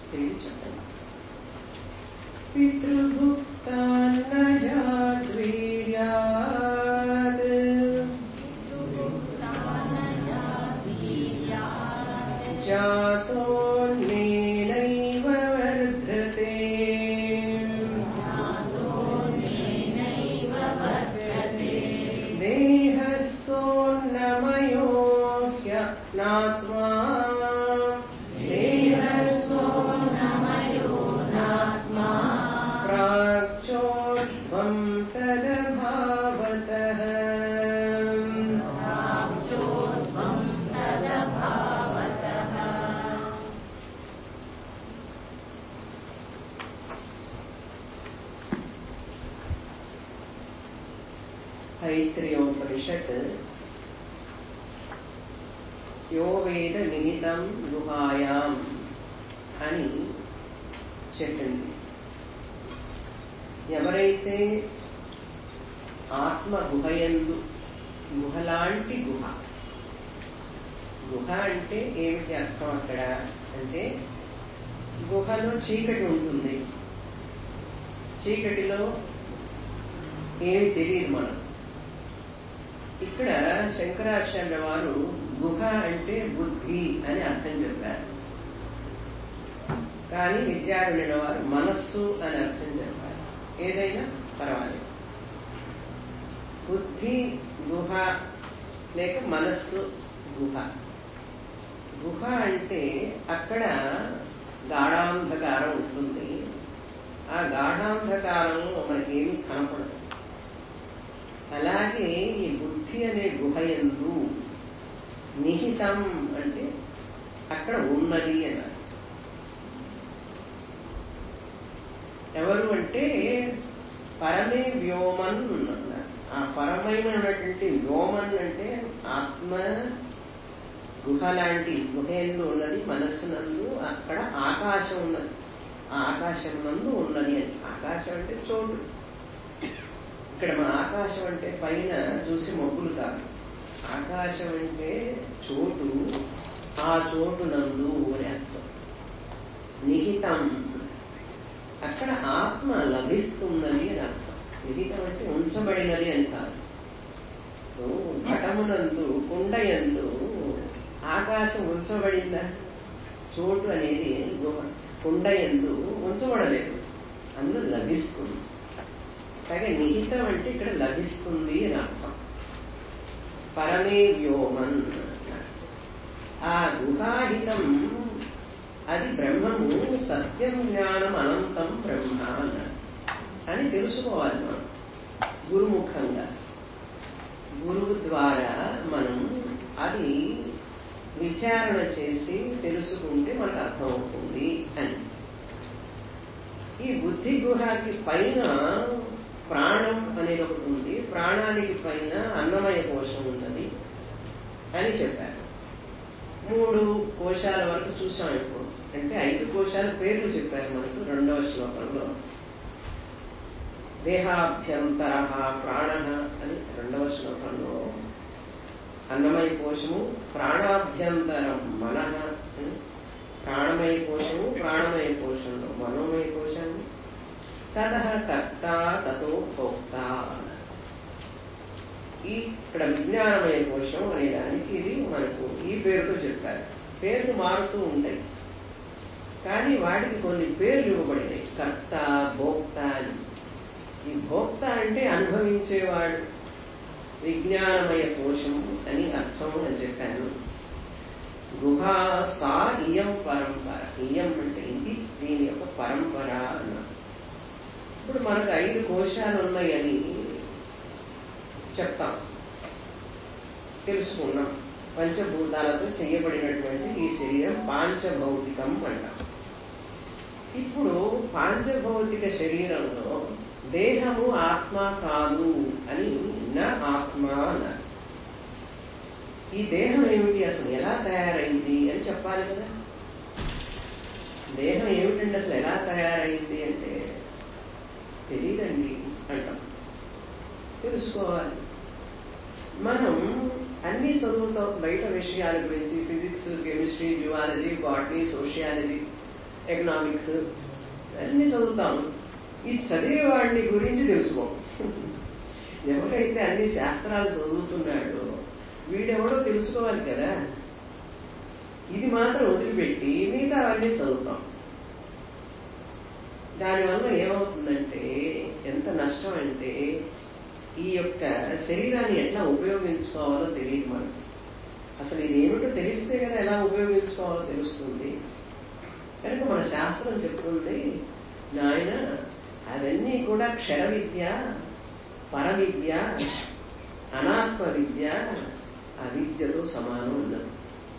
తిరిగి చెప్పండి పితృభుక్తాన్నజాద్వీర్యాత్ జాతోన్నేనైవ వర్ధతే దేహస్సోన్నమయోహ్యనాత్మా ప్రాచోద్భం తదభావతః ఐత్రియోపనిషత్ యో వేద నిహితం గుహాయాం అని చెప్పింది ఎవరైతే ఆత్మ గుహయందు గుహలాంటి గుహ గుహ అంటే ఏమిటి అర్థం అక్కడ అంటే గుహలో చీకటి ఉంటుంది చీకటిలో ఏమి తెలియదు మనం ఇక్కడ శంకరాచార్య వారు గుహ అంటే బుద్ధి అని అర్థం చెప్పారు కానీ విద్యారణ్యుల వారు మనస్సు అని అర్థం చెప్పారు ఏదైనా పర్వాలేదు బుద్ధి గుహ లేక మనస్సు గుహ గుహ అంటే అక్కడ గాఢాంధకారం ఉంటుంది ఆ గాఢాంధకారంలో మనకేమీ కనపడదు అలాగే ఈ బుద్ధి అనే గుహయందు నిహితం అంటే అక్కడ ఉన్నది అన్నారు ఎవరు అంటే పరమే వ్యోమన్ అన్నారు ఆ పరమైనటువంటి వ్యోమన్ అంటే ఆత్మ గుహ లాంటి గుహయందు ఉన్నది మనస్సునందు అక్కడ ఆకాశం ఉన్నది ఆ ఆకాశం నందు ఉన్నది అని ఆకాశం అంటే చోటు ఇక్కడ మన ఆకాశం అంటే పైన చూసి మబ్బులు కాదు ఆకాశం అంటే చోటు ఆ చోటు నందు అని అర్థం నిహితం అక్కడ ఆత్మ లభిస్తున్నది అని అర్థం నిహితం అంటే ఉంచబడినది అని కాదు ఘటమునందు కుండయందు ఆకాశం ఉంచబడిందా చోటు అనేది కుండయందు ఉంచబడలేదు అందులో లభిస్తుంది అలాగే నిహితం అంటే ఇక్కడ లభిస్తుంది అని అర్థం పరమే వ్యోమన్ ఆ గుహాహితం అది బ్రహ్మము సత్యం జ్ఞానం అనంతం బ్రహ్మ అన్నాడు అని తెలుసుకోవాలి మనం గురుముఖంగా గురువు ద్వారా మనం అది విచారణ చేసి తెలుసుకుంటే మనకు అర్థమవుతుంది అని ఈ బుద్ధి గుహకి పైన ప్రాణం అనేది ఒకటి ఉంది ప్రాణానికి పైన అన్నమయ కోశం ఉన్నది అని చెప్పారు మూడు కోశాల వరకు చూసాం ఇప్పుడు అంటే ఐదు కోశాల పేర్లు చెప్పారు మనకు రెండవ శ్లోకంలో దేహాభ్యంతర ప్రాణ అని రెండవ శ్లోకంలో అన్నమయ కోశము ప్రాణాభ్యంతరం మన అని ప్రాణమయ కోశము ప్రాణమయ కోశంలో మనోమయ కోశము తత కర్త తతో భోక్త ఈ ఇక్కడ విజ్ఞానమయ కోశం అనే దానికి ఇది మనకు ఈ పేరుతో చెప్పారు పేర్లు మారుతూ ఉంటాయి కానీ వాటికి కొన్ని పేర్లు ఇవ్వబడినాయి కర్త భోక్త అని ఈ భోక్త అంటే అనుభవించేవాడు విజ్ఞానమయ కోశం అని అర్థం అని చెప్పాను గుహా సా ఇయం పరంపర ఇయం అంటే ఇది దీని యొక్క పరంపర అన్నారు ఇప్పుడు మనకు ఐదు కోశాలు ఉన్నాయని చెప్తాం తెలుసుకున్నాం పంచభూతాలతో చేయబడినటువంటి ఈ శరీరం పాంచభౌతికం అంటాం ఇప్పుడు పాంచభౌతిక శరీరంలో దేహము ఆత్మ కాదు అని నా ఆత్మ అన్నారు ఈ దేహం ఏమిటి అసలు ఎలా తయారైంది అని చెప్పాలి కదా దేహం ఏమిటండి అసలు ఎలా తయారైంది అంటే తెలియదండి అంటాం తెలుసుకోవాలి మనం అన్ని చదువుతాం బయట విషయాల గురించి physics chemistry geology botany sociology economics అన్ని చదువుతాం ఈ చదివే వాడిని గురించి తెలుసుకో ఎవరైతే అన్ని శాస్త్రాలు చదువుతున్నాడో వీడెవడో తెలుసుకోవాలి కదా ఇది మాత్రం వదిలిపెట్టి మిగతా అవన్నీ చదువుతాం దానివల్ల ఏమవుతుందంటే ఎంత నష్టం అంటే ఈ యొక్క శరీరాన్ని ఎట్లా ఉపయోగించుకోవాలో తెలియదు మనకు అసలు ఇది ఏమిటో తెలిస్తే కదా ఎలా ఉపయోగించుకోవాలో తెలుస్తుంది కనుక మన శాస్త్రం చెప్తుంది నాయన అవన్నీ కూడా క్షర విద్య పరవిద్య అనాత్మ విద్య అవిద్యతో సమానం ఉన్నది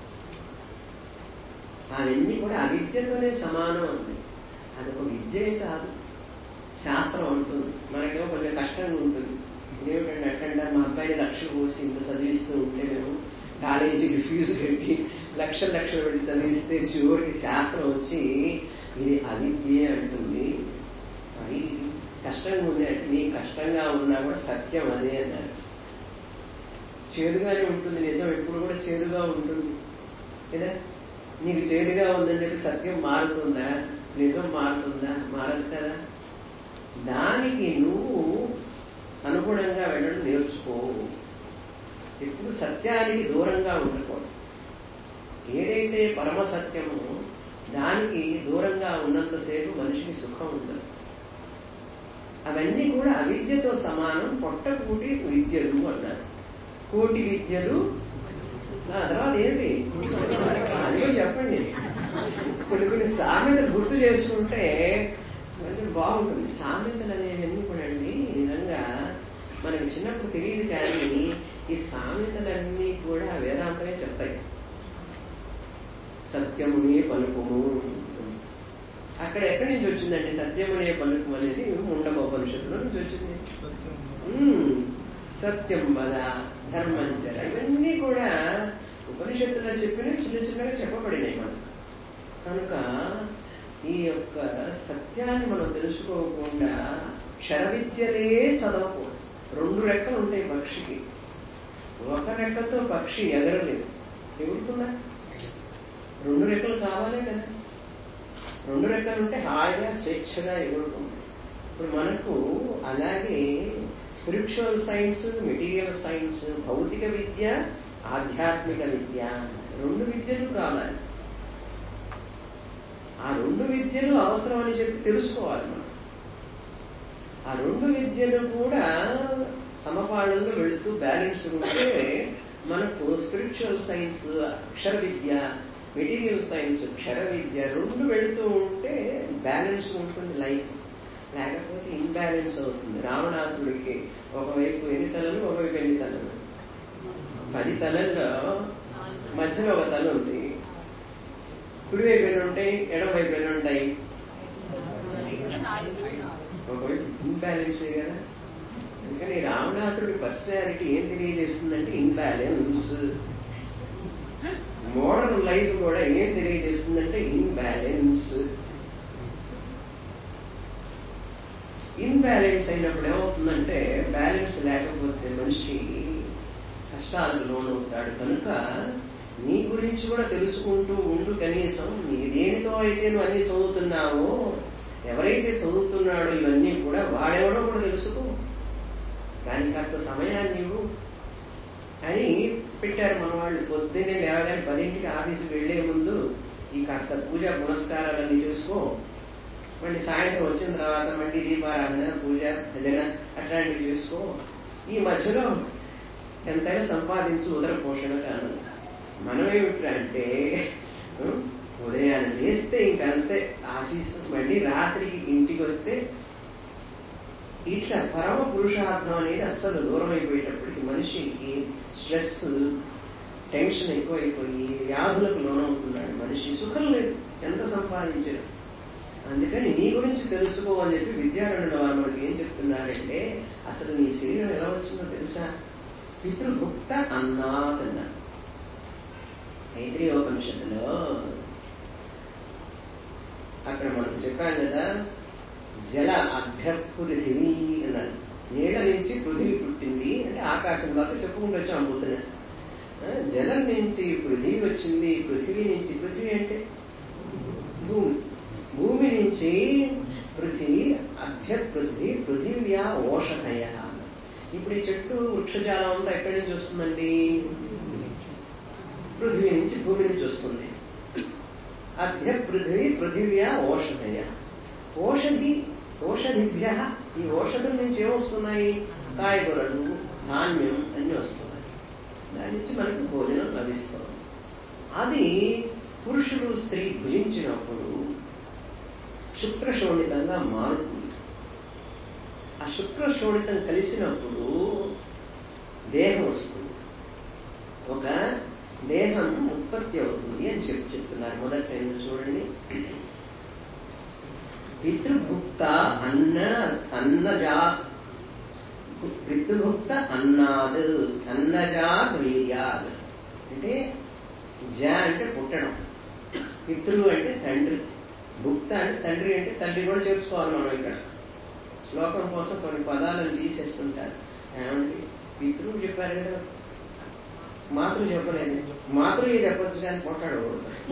అవన్నీ కూడా అవిద్యతోనే సమానం ఉంది అదొక విద్యే కాదు శాస్త్రం ఉంటుంది మనకేమో కొంచెం కష్టంగా ఉంటుంది ఏమిటంటే అట్టంటే మా అబ్బాయిని లక్షలు పోసి ఇంత చదివిస్తూ ఉంటే మేము కాలేజీకి ఫీజు కట్టి లక్షలు లక్షలు పెట్టి చదివిస్తే చివరికి శాస్త్రం వచ్చి ఇది అవిద్యే అంటుంది మరి కష్టంగా ఉంది అంటే నీ కష్టంగా ఉన్నా కూడా సత్యం అదే అన్నారు చేదుగానే ఉంటుంది నిజం ఎప్పుడు కూడా చేదుగా ఉంటుంది కదా నీకు చేదుగా ఉందని చెప్పి సత్యం మారుతుందా నిజం మారుతుందా మారదు కదా దానికి నువ్వు అనుగుణంగా వెళ్ళడం నేర్చుకో ఎప్పుడు సత్యానికి దూరంగా ఉండకూడదు ఏదైతే పరమ సత్యమో దానికి దూరంగా ఉన్నంతసేపు మనిషికి సుఖం ఉండదు అవన్నీ కూడా అవిద్యతో సమానం పొట్టకూటి విద్యలు అన్నారు కోటి విద్యలు ఆ తర్వాత ఏంటి అదిగో చెప్పండి కొన్ని కొన్ని సామెతలు గుర్తు చేసుకుంటే కొంచెం బాగుంటుంది సామెతలు అనేవన్నీ కూడా అండి నిజంగా మనకి చిన్నప్పుడు తెలియదు కానీ ఈ సామెతలన్నీ కూడా వేదాంతమే చెప్తాయి సత్యమునే పలుకుము అక్కడ ఎక్కడి నుంచి వచ్చిందండి సత్యమునే పలుకు అనేది ముండకోపనిషత్తులో నుంచి వచ్చింది ఉమ్, సత్యం వద ధర్మంచర ఇవన్నీ కూడా ఉపనిషత్తులో చెప్పినవి చిన్న చిన్నగా చెప్పబడినాయి మనకు కనుక ఈ యొక్క సత్యాన్ని మనం తెలుసుకోకుండా క్షర విద్యలే చదవకూడదు రెండు రెక్కలు ఉంటాయి పక్షికి ఒక రెక్కతో పక్షి ఎగరలేదు ఎగురుతుందా రెండు రెక్కలు కావాలే కదా రెండు రెక్కలు ఉంటే హాయిగా స్వేచ్ఛగా ఎగురుతుంది ఇప్పుడు మనకు అలాగే స్పిరిచువల్ సైన్స్ మెటీరియల్ సైన్స్ భౌతిక విద్య ఆధ్యాత్మిక విద్య రెండు విద్యలు కావాలి ఆ రెండు విద్యలు అవసరం అని చెప్పి తెలుసుకోవాలి మనం ఆ రెండు విద్యలు కూడా సమపాళనలో వెళుతూ బ్యాలెన్స్ ఉంటే మనకు స్పిరిచువల్ సైన్స్ అక్షర విద్య మెటీరియల్ సైన్స్ క్షర విద్య రెండు వెళుతూ ఉంటే బ్యాలెన్స్ ఉంటుంది లైఫ్ లేకపోతే ఇన్బ్యాలెన్స్ అవుతుంది రావణాసుడికి ఒకవైపు ఎన్ని తలలు ఒకవైపు ఎన్ని తలలు పది తలల్లో మధ్యలో ఒక తల ఉంది కుడివైపు ఎన్ని ఉంటాయి ఎడమవైపు ఎన్ని ఉంటాయి ఒకవైపు ఇన్బ్యాలెన్సే కదా అందుకని రావణాసుడి పర్సనాలిటీ ఏం తెలియజేస్తుందంటే ఇన్బ్యాలెన్స్ మోడర్న్ లైఫ్ కూడా ఏం తెలియజేస్తుందంటే ఇన్బ్యాలెన్స్ ఇన్బ్యాలెన్స్ అయినప్పుడు ఏమవుతుందంటే బ్యాలెన్స్ లేకపోతే మనిషి కష్టాలకు లోనవుతాడు కనుక నీ గురించి కూడా తెలుసుకుంటూ ఉండు కనీసం నీ దేనితో అయితే నువ్వు అన్ని చదువుతున్నావో ఎవరైతే చదువుతున్నాడో ఇవన్నీ కూడా వాడెవడో కూడా తెలుసుకో దానికి కాస్త సమయాన్ని ఇవ్వు అని పెట్టారు మన వాళ్ళు పొద్దున్నే లేవగానే పదింటికి ఆఫీస్కి వెళ్లే ముందు ఈ కాస్త పూజ పునస్కారాలన్నీ చేసుకో మళ్ళీ సాయంత్రం వచ్చిన తర్వాత మళ్ళీ దీపారాధన పూజ భజన అట్లాంటివి చేసుకో ఈ మధ్యలో ఎంతైనా సంపాదించు ఉదర పోషణ కాను మనమేమిటంటే ఉదయాన్ని లేస్తే ఇంకంతే ఆఫీస్ మళ్ళీ రాత్రికి ఇంటికి వస్తే ఇట్లా పరమ పురుషార్థం అనేది అస్సలు దూరం అయిపోయేటప్పటికి మనిషికి స్ట్రెస్ టెన్షన్ ఎక్కువైపోయి వ్యాధులకు లోనవుతున్నాడు మనిషి సుఖం లేదు ఎంత సంపాదించాడు అందుకని నీ గురించి తెలుసుకో అని చెప్పి విద్యారణుల వారు మనకి ఏం చెప్తున్నారంటే అసలు నీ శరీరం ఎలా వచ్చిందో తెలుసా పితృభుక్త అన్నాత్ అన్నారు ఐత్రీయోపనిషత్తులో అక్కడ మనం చెప్పాం కదా జల అభ్య పృథివీ అన్నారు నీళ్ళ నుంచి పృథివీ పుట్టింది అంటే ఆకాశం దాకా చెప్పుకుంటూ వచ్చి అమ్ముతున్నారు జలం నుంచి పృథివీ వచ్చింది పృథివీ నుంచి పృథివీ అంటే భూమి వృక్షజాలం అంతా ఎక్కడి నుంచి వస్తుందండి పృథివీ నుంచి భూమి నుంచి వస్తుంది అద్య పృథివీ పృథివ్యా ఓషధయ ఓషధి ఓషధిభ్య ఈ ఓషధుల నుంచి ఏమొస్తున్నాయి కాయగూరలు ధాన్యం అన్నీ వస్తున్నాయి దాని నుంచి మనకు భోజనం లభిస్తుంది అది పురుషుడు స్త్రీ భుజించినప్పుడు శుక్రశోణితంగా మారుతుంది ఆ శుక్రశోణితం కలిసినప్పుడు దేహం వస్తుంది ఒక దేహం ఉత్పత్తి అవుతుంది అని చెప్పి చెప్తున్నారు మొదటి టైం చూడండి పితృభుక్త అన్న అన్నజా పితృభుక్త అన్నాద్ అన్నజాత్ వీర్యాద్ అంటే జ అంటే పుట్టడం పితృ అంటే తండ్రి భుక్త అంటే తండ్రి అంటే తండ్రి కూడా చేసుకోవాలి మనం ఇక్కడ శ్లోకం కోసం కొన్ని పదాలను తీసేస్తుంటారు ఏమండి పితృ చెప్పారు కదా మాతృ చెప్పలేదు మాతృ చెప్పొచ్చు కానీ పొట్టాడు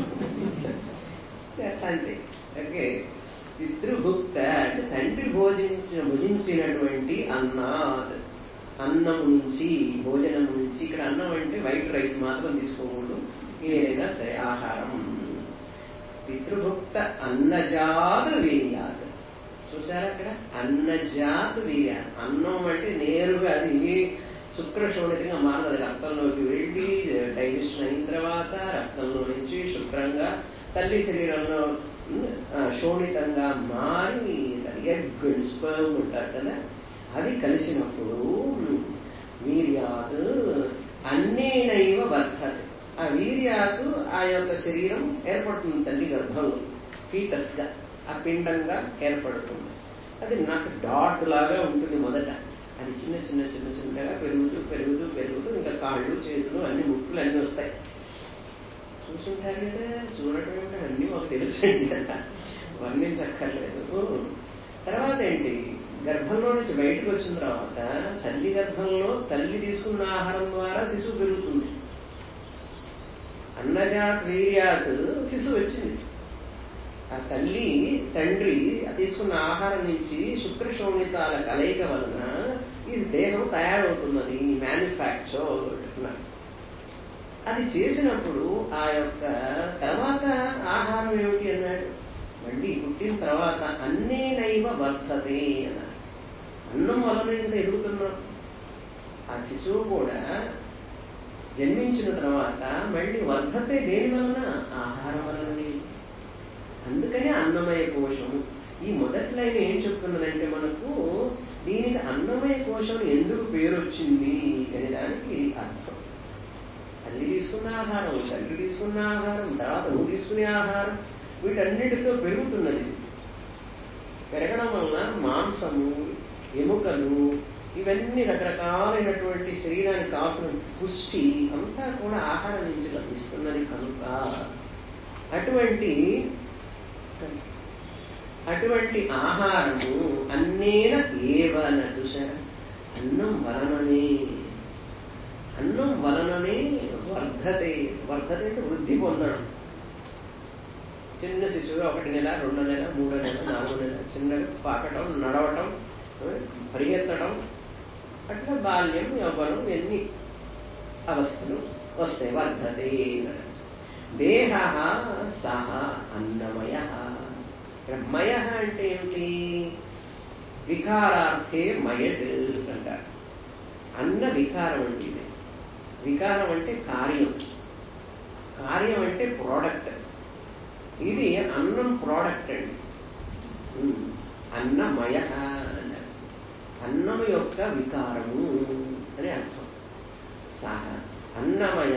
అంతే ఓకే పితృభుక్త అంటే తండ్రి భోజించిన భుజించినటువంటి అన్నాద్ అన్నం నుంచి భోజనం నుంచి ఇక్కడ అన్నం అంటే వైట్ రైస్ మాత్రం తీసుకోకూడదు ఏదైనా సరే ఆహారం పితృభుక్త అన్నజాత వీర్యాత్ చూసారా అక్కడ అన్నజాత్ వీర్యాత్ అన్నం అంటే నేరుగా అది శుక్రశోణితంగా మారదు రక్తంలోకి వెళ్ళి డైజెషన్ అయిన తర్వాత రక్తంలో నుంచి శుభ్రంగా తల్లి శరీరంలో శోణితంగా మారి ఎగ్ స్పర్మ్ ఉంటారు కదా అది కలిసినప్పుడు వీర్యాత్ అన్నేనైవ వర్ధది ఆ వీర్యాత్ ఆ యొక్క శరీరం ఏర్పడుతుంది తల్లి గర్భంలో ఫీటస్ గా ఆ పిండంగా ఏర్పడుతుంది అది నాకు డాట్ లాగా ఉంటుంది మొదట అది చిన్న చిన్న చిన్న చిన్నగా పెరుగుతూ పెరుగుతూ పెరుగుతూ ఇంకా కాళ్ళు చేతులు అన్ని ముక్కులు అన్ని వస్తాయి చూసుంటారు కదా చూడటం ఏమిటో అన్నీ మాకు తెలుసండి వర్ణించక్కర్లేదు తర్వాత ఏంటి గర్భంలో నుంచి బయటకు వచ్చిన తర్వాత తల్లి గర్భంలో తల్లి తీసుకున్న ఆహారం ద్వారా శిశువు పెరుగుతుంది అన్నజాత్ వీర్యాత్ శిశువు వచ్చింది ఆ తల్లి తండ్రి తీసుకున్న ఆహారం నుంచి శుక్రశోణితాల కలయిక వలన ఈ దేహం తయారవుతున్నది మ్యానుఫ్యాక్చర్ అది చేసినప్పుడు ఆ యొక్క తర్వాత ఆహారం ఏమిటి అన్నాడు మళ్ళీ పుట్టిన తర్వాత అన్నేనైవ వర్ధతే అన్నాడు అన్నం వలన ఇంత ఎదుగుతున్నాం ఆ శిశువు కూడా జన్మించిన తర్వాత మళ్ళీ వర్ధతే దేని వలన ఆహారం వలననే అందుకనే అన్నమయ కోశం ఈ మొదటి లైన్ ఏం చెప్తున్నదంటే మనకు దీనికి అన్నమయ కోశం ఎందుకు పేరు వచ్చింది అనే దానికి అర్థం తల్లి తీసుకున్న ఆహారం తండ్రి తీసుకున్న ఆహారం తర్వాత నువ్వు తీసుకునే ఆహారం వీటన్నిటితో పెరుగుతున్నది పెరగడం వలన మాంసము ఎముకలు ఇవన్నీ రకరకాలైనటువంటి శరీరానికి కావాల్సిన పుష్టి అంతా కూడా ఆహారం నుంచి లభిస్తున్నది కనుక అటువంటి అటువంటి ఆహారము అన్నేన ఏవన చూసారా అన్నం వలననే అన్నం వలననే వర్ధతే వర్ధతే అంటే వృద్ధి పొందడం చిన్న శిశువు ఒకటి నెల రెండో నెల మూడో నెల నాలుగో నెల చిన్నగా పాకటం నడవటం పరిగెత్తడం అట్లా బాల్యం యవ్వనం ఎన్ని అవస్థలు వస్తాయి వర్ధతే దేహ సహ అన్నమయ మయ అంటే ఏమిటి వికారార్థే మయడ్ అంటారు అన్న వికారం అంటే ఇది వికారం అంటే కార్యం కార్యం అంటే ప్రోడక్ట్ ఇది అన్నం ప్రోడక్ట్ అండి అన్నమయ అన్నారు అన్నం యొక్క వికారము అని అర్థం సహ అన్నమయ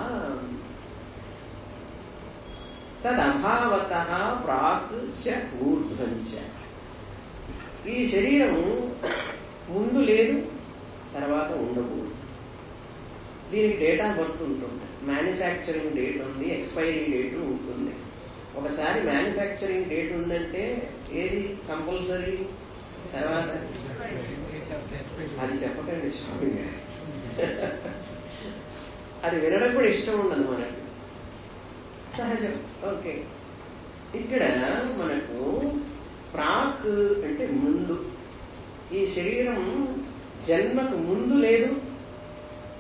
తదభావత ప్రాక్ చ ఊర్ధ్వం చ ఈ శరీరము ముందు లేదు తర్వాత ఉండకూడదు దీనికి డేట్ ఆఫ్ బర్త్ ఉంటుంది మ్యానుఫ్యాక్చరింగ్ డేట్ ఉంది ఎక్స్పైరీ డేట్ ఉంటుంది ఒకసారి మ్యానుఫ్యాక్చరింగ్ డేట్ ఉందంటే ఏది కంపల్సరీ తర్వాత అది చెప్పకండి స్వామి అది వినడం కూడా ఇష్టం ఉండదు మనకు సహజం ఓకే ఇక్కడ మనకు ప్రాక్ అంటే ముందు ఈ శరీరం జన్మకు ముందు లేదు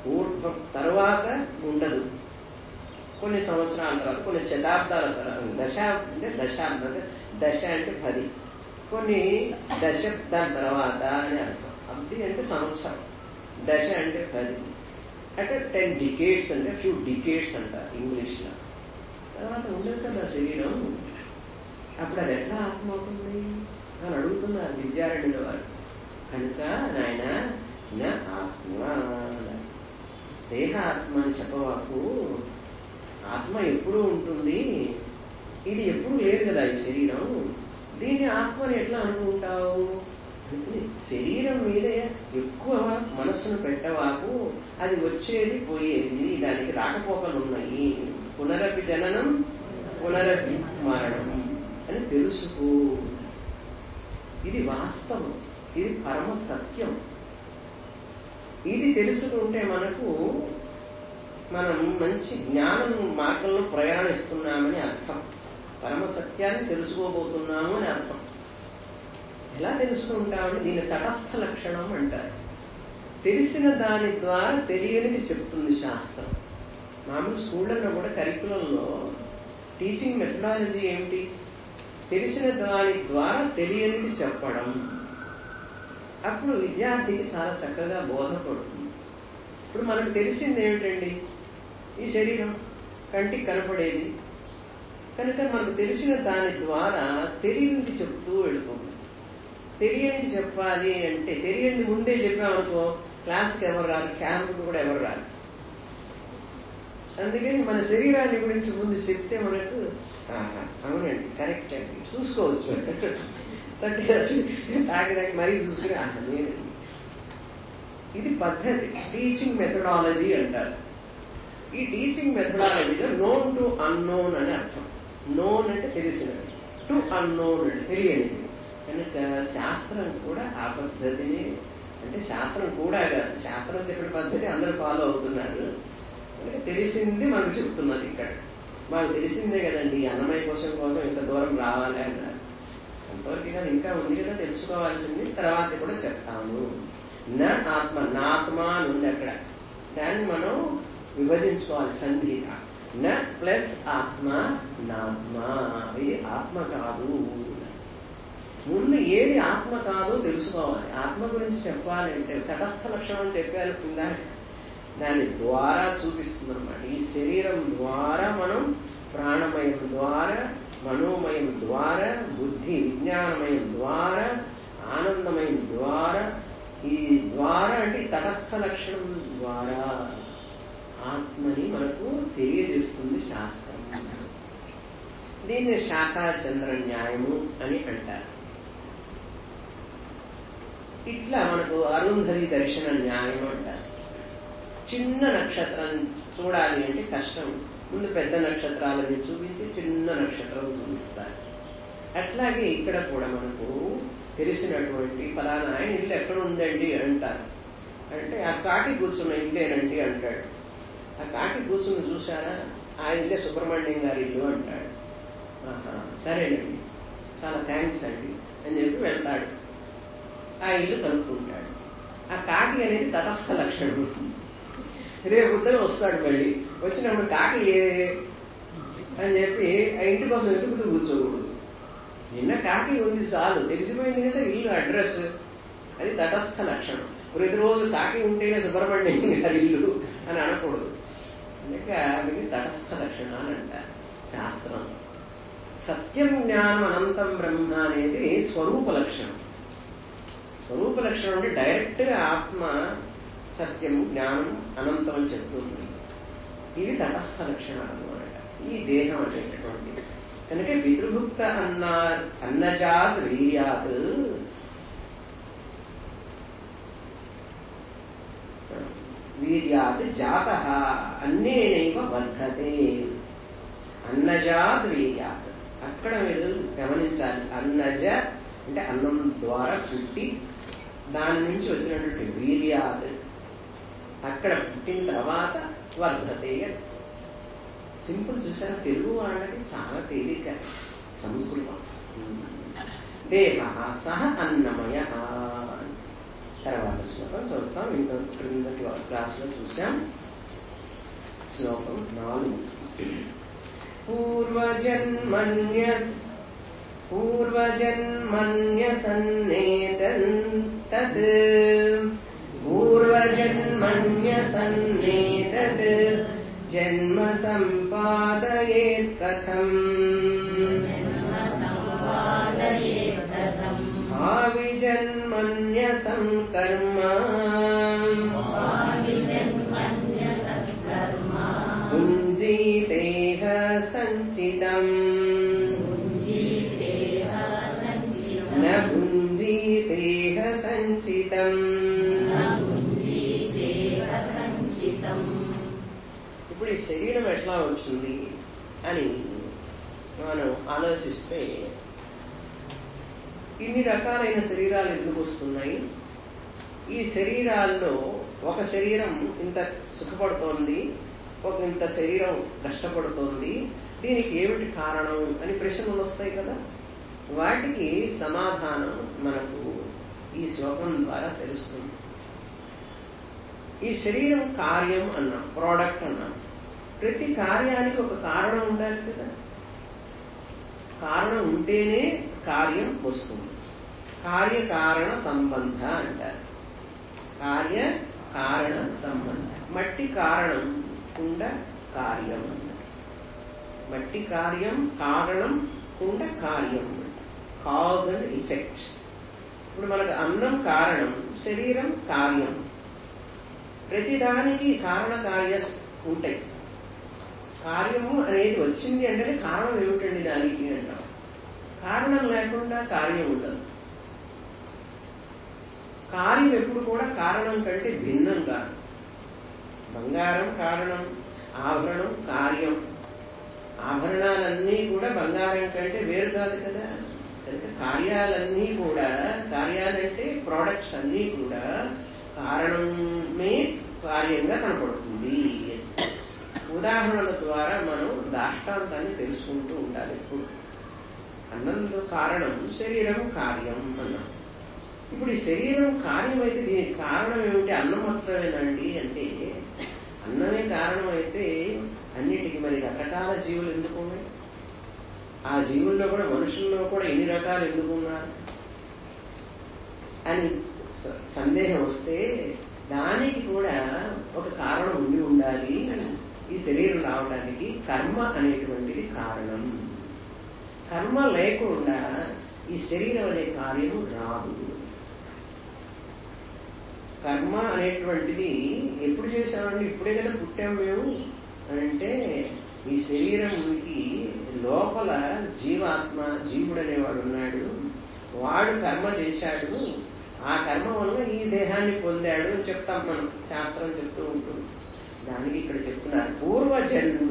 ఊర్ధ్వ తర్వాత ఉండదు కొన్ని సంవత్సరాల తర్వాత కొన్ని శతాబ్దాల తర్వాత దశ అంటే దశాబ్దం అంటే దశ అంటే పది కొన్ని దశాబ్దాల తర్వాత అని అర్థం అబ్ది అంటే సంవత్సరం దశ అంటే పది అంటే టెన్ డికేట్స్ అంటే ఫ్యూ డికేట్స్ అంటారు ఇంగ్లీష్లో తర్వాత ఉండదు కదా శరీరం అప్పుడు అది ఎట్లా ఆత్మ అవుతుంది అని అడుగుతున్నారు విద్యారణ్యుల వారు కనుక నాయన నా ఆత్మ దేహ ఆత్మ అని చెప్పవాకు ఆత్మ ఎప్పుడూ ఉంటుంది ఇది ఎప్పుడు లేదు కదా ఈ శరీరం దీన్ని ఆత్మని ఎట్లా అనుకుంటావు అందుకని శరీరం మీదే ఎక్కువ మనస్సును పెట్టవాకు అది వచ్చేది పోయేది దానికి రాకపోకలు ఉన్నాయి పునరపి జననం పునరపి మరణం అని తెలుసుకో ఇది వాస్తవం ఇది పరమ సత్యం ఇది తెలుసుకుంటే మనకు మనం మంచి జ్ఞానం మార్గంలో ప్రయాణిస్తున్నామని అర్థం పరమ సత్యాన్ని తెలుసుకోబోతున్నాము అని అర్థం ఎలా తెలుసుకుంటామంటే దీని తటస్థ లక్షణం అంటారు తెలిసిన దాని ద్వారా తెలియనిది చెప్తుంది శాస్త్రం మామూలు స్కూళ్ళలో కూడా కరికులంలో టీచింగ్ మెథడాలజీ ఏమిటి తెలిసిన దాని ద్వారా తెలియనిది చెప్పడం అప్పుడు విద్యార్థికి చాలా చక్కగా బోధపడుతుంది ఇప్పుడు మనకు తెలిసింది ఏమిటండి ఈ శరీరం కంటికి కనపడేది కనుక మనకు తెలిసిన దాని ద్వారా తెలియనిది చెప్తూ వెళుతుంది తెలియనిది చెప్పాలి అంటే తెలియనిది ముందే చెప్పామనుకో క్లాస్కి ఎవరు రారు క్యాంపుకి కూడా ఎవరు రారు అందుకని మన శరీరాన్ని గురించి ముందు చెప్తే మనకు ఆహా, అవునండి కరెక్ట్ అండి చూసుకోవచ్చు తట్టి తట్టి తాకి తాకి మరీ చూసుకుని ఆహా నేనండి ఇది పద్ధతి టీచింగ్ మెథడాలజీ అంటారు ఈ టీచింగ్ మెథడాలజీలో నోన్ టు అన్నోన్ అని అర్థం నోన్ అంటే తెలిసినది టు అన్నోన్ అంటే తెలియనిది కనుక శాస్త్రం కూడా ఆ పద్ధతిని అంటే శాస్త్రం కూడా కాదు శాస్త్రం చెప్పిన పద్ధతి అందరూ ఫాలో అవుతున్నారు కనుక తెలిసింది మనకు చెప్తున్నది ఇక్కడ మాకు తెలిసిందే కదండి ఈ అన్నమయ కోసం కోసం ఇంత దూరం రావాలి అన్నారు అంతవరకు కాదు ఇంకా ఉంది కదా తెలుసుకోవాల్సింది తర్వాత కూడా చెప్తాము నా ఆత్మ నాత్మ అని ఉంది అక్కడ దాన్ని మనం విభజించుకోవాలి సంధిగా న ప్లస్ ఆత్మ నాత్మ ఇది ఆత్మ కాదు ముందు ఏది ఆత్మ కాదో తెలుసుకోవాలి ఆత్మ గురించి చెప్పాలి అంటే తటస్థ లక్షణం చెప్పాను కింద దాని ద్వారా చూపిస్తుంది అనమాట ఈ శరీరం ద్వారా మనం ప్రాణమయం ద్వారా మనోమయం ద్వారా బుద్ధి విజ్ఞానమయం ద్వారా ఆనందమయం ద్వారా ఈ ద్వారా అంటే ఈ తటస్థ లక్షణం ద్వారా ఆత్మని మనకు తెలియజేస్తుంది శాస్త్రం దీన్ని శాఖాచంద్ర న్యాయము అని అంటారు ఇట్లా మనకు అరుంధతి దర్శన న్యాయం అంటారు చిన్న నక్షత్రం చూడాలి అంటే కష్టం ముందు పెద్ద నక్షత్రాలని చూపించి చిన్న నక్షత్రం చూపిస్తారు అట్లాగే ఇక్కడ కూడా మనకు తెలిసినటువంటి ఫలానా ఆయన ఇల్లు ఎక్కడ ఉందండి అంటారు అంటే ఆ కాకి కూర్చున్న ఇల్లేనండి అంటాడు ఆ కాకి కూర్చుని చూశారా ఆ ఇల్లే సుబ్రహ్మణ్యం గారి ఇల్లు అంటాడు ఆహా సరేనండి చాలా థ్యాంక్స్ అండి అని చెప్పి వెళ్తాడు ఆ ఇల్లు కనుక్కుంటాడు ఆ కాకి అనేది తటస్థ లక్షణం రేపు ఉత్తరం వస్తాడు మళ్ళీ వచ్చినప్పుడు కాకి ఏ అని చెప్పి ఆ ఇంటి కోసం వెతుకుతూ కూర్చోకూడదు నిన్న కాకి ఉంది చాలు తెలిసిపోయింది కదా ఇల్లు అడ్రస్ అది తటస్థ లక్షణం ప్రతిరోజు కాకి ఉంటేనే సుబ్రహ్మణ్యం గారి ఇల్లు అని అనకూడదు అందుక ఇది తటస్థ లక్షణం అని అంటారు శాస్త్రం సత్యం జ్ఞానం అనంతం బ్రహ్మ అనేది స్వరూప లక్షణం స్వరూప లక్షణం అంటే డైరెక్ట్ గా ఆత్మ సత్యం జ్ఞానం అనంతం అని చెప్తుంది ఇవి తటస్థ లక్షణాలు అన్నమాట ఈ దేహం అనేటటువంటిది కనుక పితృభుక్త అన్న అన్నజాత్ వీర్యాత్ వీర్యాత్ జాత అన్నేనైవ వర్ధతే అన్నజాత్ వీర్యాత్ అక్కడ మీరు గమనించాలి అన్నజ అంటే అన్నం ద్వారా పుట్టి దాని నుంచి వచ్చినటువంటి వీర్యాత్ అక్కడ పుట్టిన తర్వాత వర్ధతే సింపుల్ చూసారా తెలుగు వాళ్ళకి చాలా తేలిక సంస్కృతం దేహ సహ అన్నమయ తర్వాత శ్లోకం చదువుతాం ఇంత క్రిందటి క్లాసులో చూసాం శ్లోకం నాలుగు పూర్వజన్మన్య పూర్వజన్మన్యసన్నేతన్ తద్ పూర్వజన్మన్యసన్నేతద్ జన్మ సంపాదయేత్ కథం భావిజన్మన్యసం కర్మ పుంజీతేహ సంచితం న భుంజీతేహ సంచితం ఇప్పుడు ఈ శరీరం ఎట్లా వచ్చింది అని మనం ఆలోచిస్తే ఇన్ని రకాలైన శరీరాలు ఎందుకు వస్తున్నాయి ఈ శరీరాల్లో ఒక శరీరం ఇంత సుఖపడుతోంది ఒక ఇంత శరీరం కష్టపడుతోంది దీనికి ఏమిటి కారణం అని ప్రశ్నలు వస్తాయి కదా వాటికి సమాధానం మనకు ఈ శ్లోకం ద్వారా తెలుస్తుంది ఈ శరీరం కార్యం అన్నాం ప్రోడక్ట్ అన్నాం ప్రతి కార్యానికి ఒక కారణం ఉండాలి కదా కారణం ఉంటేనే కార్యం వస్తుంది కార్యకారణ సంబంధ అంటారు కార్య కారణ సంబంధ మట్టి కారణం కుండ కార్యం మట్టి కార్యం కారణం కుండ కార్యం కాజ్ అండ్ ఇఫెక్ట్ ఇప్పుడు మనకు అన్నం కారణం శరీరం కార్యం ప్రతిదానికి కారణ కార్య ఉంటాయి కార్యము అనేది వచ్చింది అంటే కారణం ఏమిటండి దానికి అంటాం కారణం లేకుండా కార్యం ఉండదు కార్యం ఎప్పుడు కూడా కారణం కంటే భిన్నం కాదు బంగారం కారణం ఆభరణం కార్యం ఆభరణాలన్నీ కూడా బంగారం కంటే వేరు కాదు కదా కనుక కార్యాలన్నీ కూడా కార్యాలంటే ప్రోడక్ట్స్ అన్నీ కూడా కారణమే కార్యంగా కనపడుతుంది ఉదాహరణల ద్వారా మనం దాష్టాంతాన్ని తెలుసుకుంటూ ఉండాలి ఎప్పుడు అన్నందు కారణం శరీరం కార్యం అన్నాం ఇప్పుడు ఈ శరీరం కార్యం అయితే దీనికి కారణం ఏమిటి అన్నం మాత్రమేనండి అంటే అన్నమే కారణం అయితే అన్నిటికీ మరి రకరకాల జీవులు ఎందుకు ఉన్నాయి ఆ జీవుల్లో కూడా మనుషుల్లో కూడా ఎన్ని రకాలు ఎందుకు ఉన్నారు అని సందేహం వస్తే దానికి కూడా ఒక కారణం ఉండి ఉండాలి ఈ శరీరం రావడానికి కర్మ అనేటువంటిది కారణం కర్మ లేకుండా ఈ శరీరం అనే కార్యము రాదు కర్మ అనేటువంటిది ఎప్పుడు చేశామండి ఇప్పుడే కదా పుట్టాం మేము అని అంటే ఈ శరీరంకి లోపల జీవాత్మ జీవుడు అనేవాడు ఉన్నాడు వాడు కర్మ చేశాడు ఆ కర్మ వల్ల ఈ దేహాన్ని పొందాడు అని చెప్తాం మనం శాస్త్రం చెప్తూ ఉంటుంది దానికి ఇక్కడ చెప్తున్నారు పూర్వజన్మ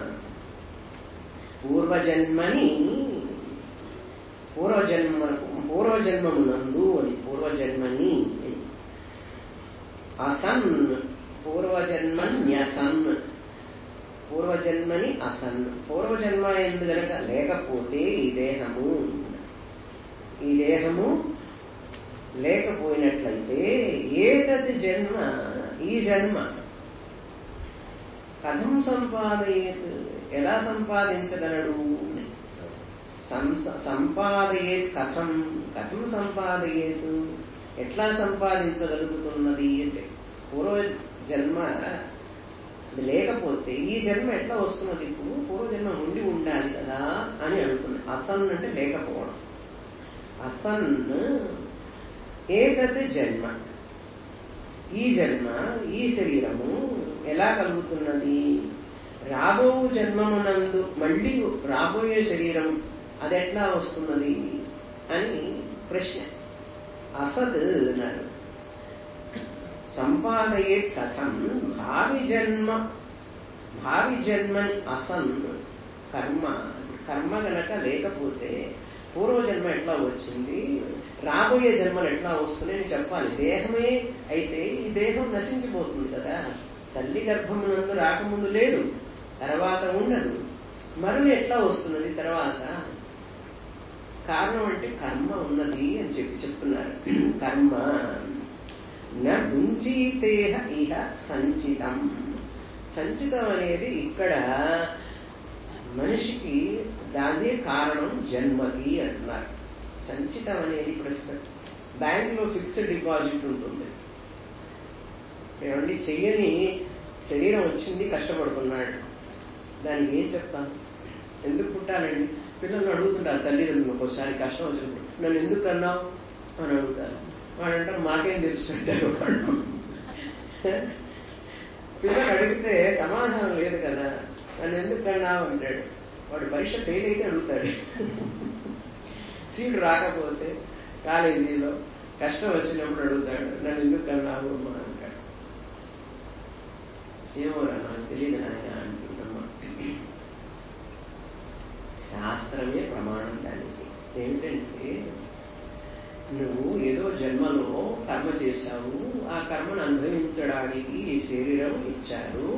పూర్వజన్మని పూర్వజన్మ పూర్వజన్మమునందు అని పూర్వజన్మని అసన్ పూర్వజన్మన్యసన్ పూర్వజన్మని అసన్ పూర్వజన్మ ఎందు గనక లేకపోతే ఈ దేహము ఈ దేహము లేకపోయినట్లయితే ఏతది జన్మ ఈ జన్మ కథం సంపాదయేత్ ఎలా సంపాదించగలడు సంపాదయేత్ కథం కథం సంపాదయేత్ ఎట్లా సంపాదించగలుగుతున్నది అంటే పూర్వ జన్మ లేకపోతే ఈ జన్మ ఎట్లా వస్తున్నది ఇప్పుడు పూర్వజన్మ ఉండి ఉండాలి కదా అని అనుకున్నా అసన్ అంటే లేకపోవడం అసన్ ఏతత్ జన్మ ఈ జన్మ ఈ శరీరము ఎలా కలుగుతున్నది రాబో జన్మమునందు మళ్ళీ రాబోయే శరీరం అది ఎట్లా వస్తున్నది అని ప్రశ్న అసద్ అన్నాడు సంపాదయే కథం భావి జన్మ భావి జన్మని అసన్ కర్మ కర్మ గనక లేకపోతే పూర్వజన్మ ఎట్లా వచ్చింది రాబోయే జన్మలు ఎట్లా వస్తున్నాయని చెప్పాలి దేహమే అయితే ఈ దేహం నశించిపోతుంది కదా తల్లి గర్భమునందు రాకముందు లేదు తర్వాత ఉండదు మరలు ఎట్లా వస్తున్నది తర్వాత కారణం అంటే కర్మ ఉన్నది అని చెప్పి చెప్తున్నారు కర్మ న భుంచీతేహ ఇహ సంచితం సంచితం అనేది ఇక్కడ మనిషికి దాదే కారణం జన్మకి అంటున్నారు సంచితం అనేది ఇప్పుడు బ్యాంకులో ఫిక్స్డ్ డిపాజిట్ ఉంటుంది ఏమండి చెయ్యని శరీరం వచ్చింది కష్టపడుతున్నాడు దానికి ఏం చెప్తాను ఎందుకు పుట్టాలండి పిల్లలు అడుగుతుంటారు తల్లిదండ్రులు ఒక్కోసారి కష్టం వచ్చినప్పుడు నన్ను ఎందుకు అన్నావు అని అడుగుతారు వాడు అంటారు మాకేం తెలుసు అంటారు వాడు పిల్లలు అడిగితే సమాధానం లేదు కదా నన్ను ఎందుకు అన్నావు అంటాడు వాడు పరీక్ష ఫెయిల్ అయితే అడుగుతాడు సీట్ రాకపోతే కాలేజీలో కష్టం వచ్చినప్పుడు అడుగుతాడు నన్ను ఎందుకు అన్నావు అమ్మా అంటాడు ఏమోరా నాకు తెలియదు నాయన అంటున్నమ్మా శాస్త్రమే ప్రమాణం దానికి ఏమిటంటే నువ్వు ఏదో జన్మలో కర్మ చేశావు ఆ కర్మను అనుభవించడానికి ఈ శరీరం ఇచ్చారు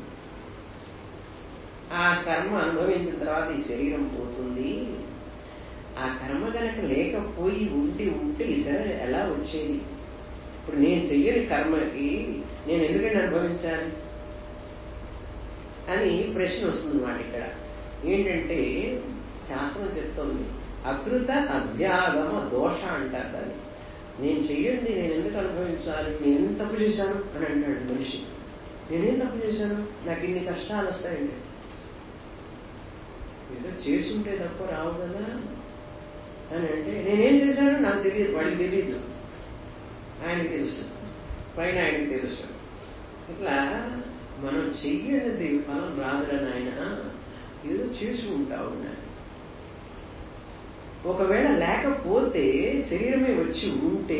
ఆ కర్మ అనుభవించిన తర్వాత ఈ శరీరం పోతుంది ఆ కర్మ కనుక లేకపోయి ఉండి ఉంటే ఈ శరీరం ఎలా వచ్చేది ఇప్పుడు నేను చెయ్యని కర్మకి నేను ఎందుకంటే అనుభవించాలి అని ప్రశ్న వస్తుంది మాట ఇక్కడ ఏంటంటే శాస్త్రం చెప్తోంది అకృత అభ్యాగమ దోష అంటారు దాన్ని నేను చెయ్యండి నేను ఎందుకు అనుభవించాలి నేను ఎందుకు తప్పు చేశాను అని అంటాడు మనిషి నేనేం తప్పు చేశాను నాకు ఇన్ని కష్టాలు వస్తాయండి ఏదో చేసుంటే తప్ప రావు కదా అని అంటే నేనేం చేశాను నాకు తెలియదు వాడికి తెలియదు ఆయనకి తెలుసు పైన ఆయనకి తెలుసు ఇట్లా మనం చెయ్యనిది ఫలం రాదులని ఆయన ఏదో చేసి ఉంటావు ఒకవేళ లేకపోతే శరీరమే వచ్చి ఉంటే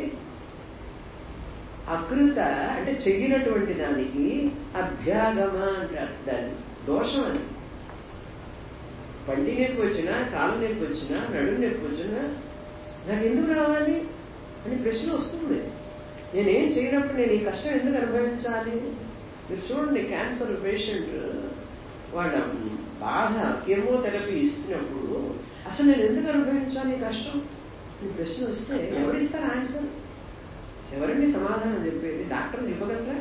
అకృత అంటే చెయ్యినటువంటి దానికి అభ్యాగమ అంటారు దాన్ని దోషం అది పండి నొప్పి వచ్చినా కాలు నొప్పి వచ్చినా నడుము నొప్పి వచ్చినా నాకు ఎందుకు రావాలి అని ప్రశ్న వస్తుంది నేనేం చేయనప్పుడు నేను ఈ కష్టం ఎందుకు అనుభవించాలి మీరు చూడండి క్యాన్సర్ పేషెంట్ వాళ్ళ బాధ కెమోథెరపీ ఇస్తున్నప్పుడు అసలు నేను ఎందుకు అనుభవించాలి ఈ కష్టం ఈ ప్రశ్న వస్తే ఎవరిస్తారు ఆన్సర్ ఎవరండి సమాధానం చెప్పేది డాక్టర్లు ఇవ్వగలరా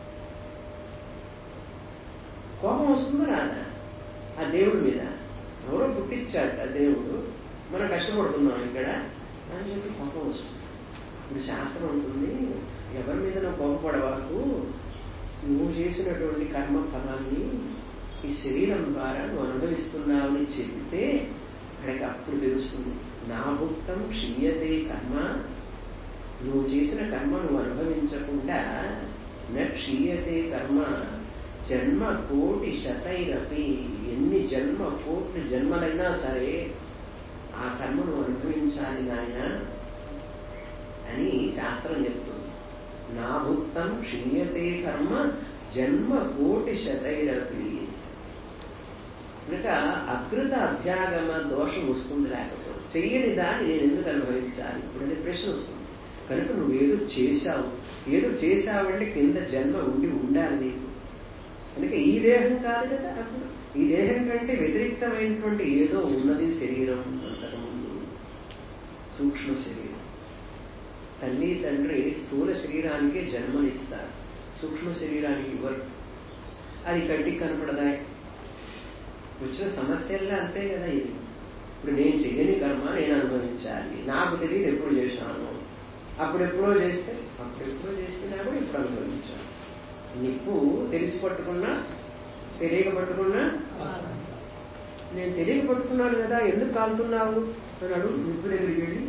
కోపం వస్తుందా రాదా ఆ దేవుడి మీద ఎవరో పుట్టించాడు ఆ దేవుడు మనం కష్టపడుతున్నాం ఇక్కడ అని చెప్పి కోపం వస్తుంది ఇప్పుడు శాస్త్రం ఉంటుంది ఎవరి మీద నువ్వు కోపపడవాకు నువ్వు చేసినటువంటి కర్మ ఫలాన్ని ఈ శరీరం ద్వారా నువ్వు అనుభవిస్తున్నావని చెబితే అక్కడికి అప్పుడు తెలుస్తుంది నా భుక్తం క్షీయతే కర్మ నువ్వు చేసిన కర్మ నువ్వు అనుభవించకుండా న క్షీయతే కర్మ జన్మ కోటి శతైరపి ఎన్ని జన్మ కోటి జన్మలైనా సరే ఆ కర్మ నువ్వు అనుభవించాలి నాయన అని శాస్త్రం చెప్తుంది నా భుక్తం క్షీయతే కర్మ జన్మ కోటి శతైరపి కనుక అకృత అభ్యాగమ దోషం వస్తుంది లేకపోతే చెయ్యని దాన్ని నేను ఎందుకు అనుభవించాలి ఇప్పుడు అనే ప్రశ్న వస్తుంది కనుక నువ్వేదో చేశావు ఏదో చేశావంటే కింద జన్మ ఉండి ఉండాలి నీకు కనుక ఈ దేహం కాదు కదా అప్పుడు ఈ దేహం కంటే వ్యతిరిక్తమైనటువంటి ఏదో ఉన్నది శరీరం అంతకుముందు సూక్ష్మ శరీరం తల్లి తండ్రి స్థూల శరీరానికే జన్మనిస్తారు సూక్ష్మ శరీరానికి ఇవ్వరు అది కంటికి కనపడదా వచ్చిన సమస్యల్లో అంతే కదా ఇది ఇప్పుడు నేను చెయ్యని కర్మ నేను అనుభవించాలి నాకు తెలియదు ఎప్పుడు చేశాను అప్పుడెప్పుడో చేస్తే అప్పుడెప్పుడో చేసినా కూడా ఇప్పుడు అనుభవించాలి నిప్పు తెలిసి పట్టుకున్నా తెలియక పట్టుకున్నా నేను తెలియక పట్టుకున్నాను కదా ఎందుకు కాలుతున్నావు అని అడుగు నిప్పు దగ్గరికి వెళ్ళి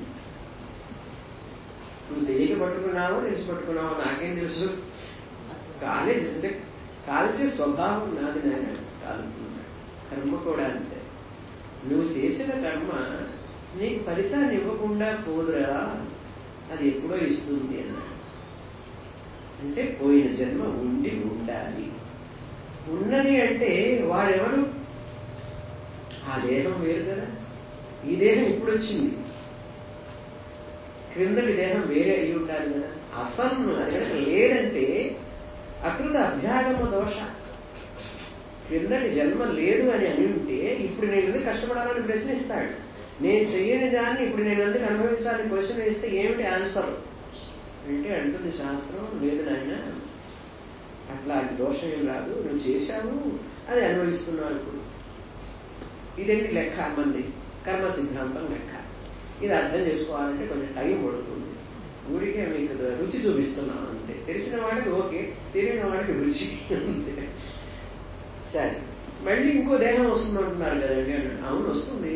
నువ్వు తెలియక పట్టుకున్నావో తెలిసి పట్టుకున్నావో నాకేం తెలుసు కాలేజ్ అంటే కాల్చే స్వభావం నాది నాయన కాలుతున్నా కర్మ కూడా అంతే నువ్వు చేసిన కర్మ నీకు ఫలితాన్ని ఇవ్వకుండా పోదురా అది ఎప్పుడో ఇస్తుంది అన్నాడు అంటే పోయిన జన్మ ఉండి ఉండాలి ఉన్నది అంటే వాడెవరు ఆ దేహం వేరు కదా ఈ దేహం ఇప్పుడు వచ్చింది క్రిందటి దేహం వేరే అయి ఉండాలి కదా అసన్ను అది కనుక లేదంటే అకృత అభ్యాగమ దోష క్రిందటి జన్మ లేదు అని అని ఉంటే ఇప్పుడు నేను ఎందుకు కష్టపడాలని ప్రశ్నిస్తాడు నేను చెయ్యని దాన్ని ఇప్పుడు నేను ఎందుకు అనుభవించాలని క్వశ్చన్ వేస్తే ఏమిటి ఆన్సర్ అంటే అంటుంది శాస్త్రం లేదు నాయన అట్లా దోషం ఏం రాదు నువ్వు చేశావు అది అనుభవిస్తున్నావు ఇప్పుడు ఇదేంటి లెక్క మంది కర్మ సిద్ధాంతం లెక్క ఇది అర్థం చేసుకోవాలంటే కొంచెం టైం పడుతుంది ఊరికే మీకు రుచి చూపిస్తున్నాం అంతే తెలిసిన వాడికి ఓకే తెలియని వాడికి రుచి అంతే సరే మళ్ళీ ఇంకో దేహం వస్తుంది అంటున్నారు కదండి అన్నాడు అవును వస్తుంది